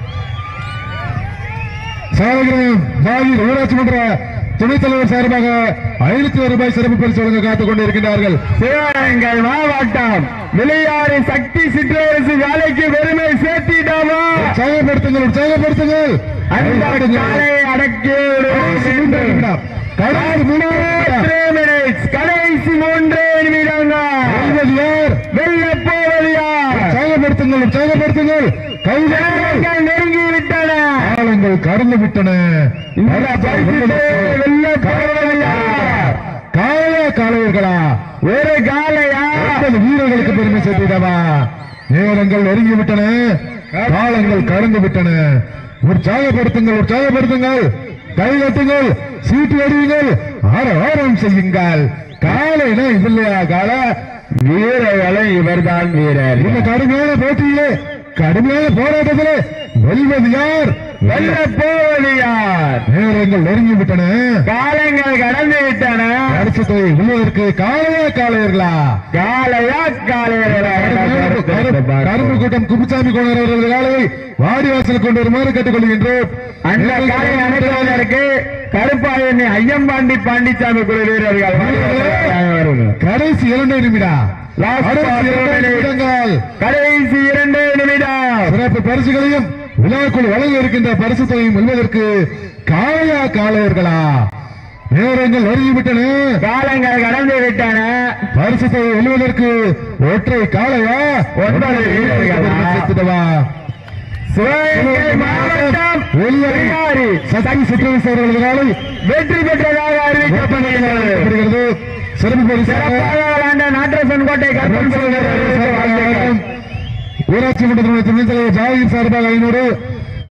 சாலகிரம் ஜாகிர் ஊராட்சி மன்ற துணைத் தலைவர் சார்பாக ஐநூத்தி ஒரு ரூபாய் சிறப்பு பரிசு வழங்க காத்துக் கொண்டிருக்கிறார்கள் சிவகங்கை மாவட்டம் விளையாறு சக்தி சிற்றரசு வேலைக்கு பெருமை சேர்த்திடாமா உற்சாகப்படுத்துங்கள் உற்சாகப்படுத்துங்கள் அந்த காலை அடக்கி கடைசி மூன்று நிமிடம். கடைசி மூணு கடைசி மூன்றே நிமிடங்கள் வெல்வது யார் வெல்ல போவது யார் உற்சாகப்படுத்துங்கள் உற்சாகப்படுத்துங்கள் கைதாங்கள் ஜனங்கள் நெருங்கி விட்டன காலங்கள் கடந்து விட்டன இந்த பரிசுத்தை வெல்ல போவது யார் காலையா காலையர்களா ஒரு காலையா ஒன்பது வீரர்களுக்கு பெருமை சேர்த்திடவா நேரங்கள் நெருங்கி விட்டன காலங்கள் கடந்து விட்டன உற்சாகப்படுத்துங்கள் உற்சாகப்படுத்துங்கள் கைகட்டுங்கள் சீட்டு அடியுங்கள் ஆரம் செய்யுங்கள் காலைனா இது இல்லையா கால வீரர்களும் இவர்தான் வீரர் இந்த கடுமையான போட்டியிலே கடுமையான போராட்டத்திலே வெல்வது யார் வெல்ல போவது யார் நேரங்கள் நெருங்கி விட்டன காலங்கள் கடந்து விட்டன பரிசுத்தை உள்ளதற்கு காலையா காலையர்களா காலையா கரும்பு காலையா கூட்டம் குப்புசாமி கோணர் அவர்களது காலையை வாடிவாசல் கொண்டு வருமாறு கேட்டுக்கொள்கின்றோம் அந்த காலை அனுப்புவதற்கு கருப்பாயணி ஐயம்பாண்டி பாண்டிச்சாமி குழு வீரர்கள் வருக. கடைசி இரண்டு நிமிடம் Last கடைசி part இரண்டு minute. நிமிடங்கள் கடைசி இரண்டு நிமிடம் சிறப்பு பரிசுகளையும் விழாக்குள் வழங்க இருக்கின்ற பரிசு தொகையும் வெல்வதற்கு காளையா காளையர்களா நேரங்கள் நெருங்கிவிட்டன காலங்கள் கடந்து விட்டன பரிசு தொகை வெல்வதற்கு ஒற்றை காளையா ஒன்பது வீரர்களா? சேர்த்துடவா சிவகங்கை மாவட்டம் வெளியாரி சக்தி சிற்றரசு அவர்களது காலை வெற்றி பெற்றதாக அறிவிக்கப்படுகிறது அறிவிக்கப்படுகிறது சிறப்பு பரிசாக சிறப்பாக விளையாண்ட நாட்டரசன் கோட்டை கற்பன் ஊராட்சி மன்ற துணைத் தலைவர் ஜாகிர் சார்பாக ஐநூறு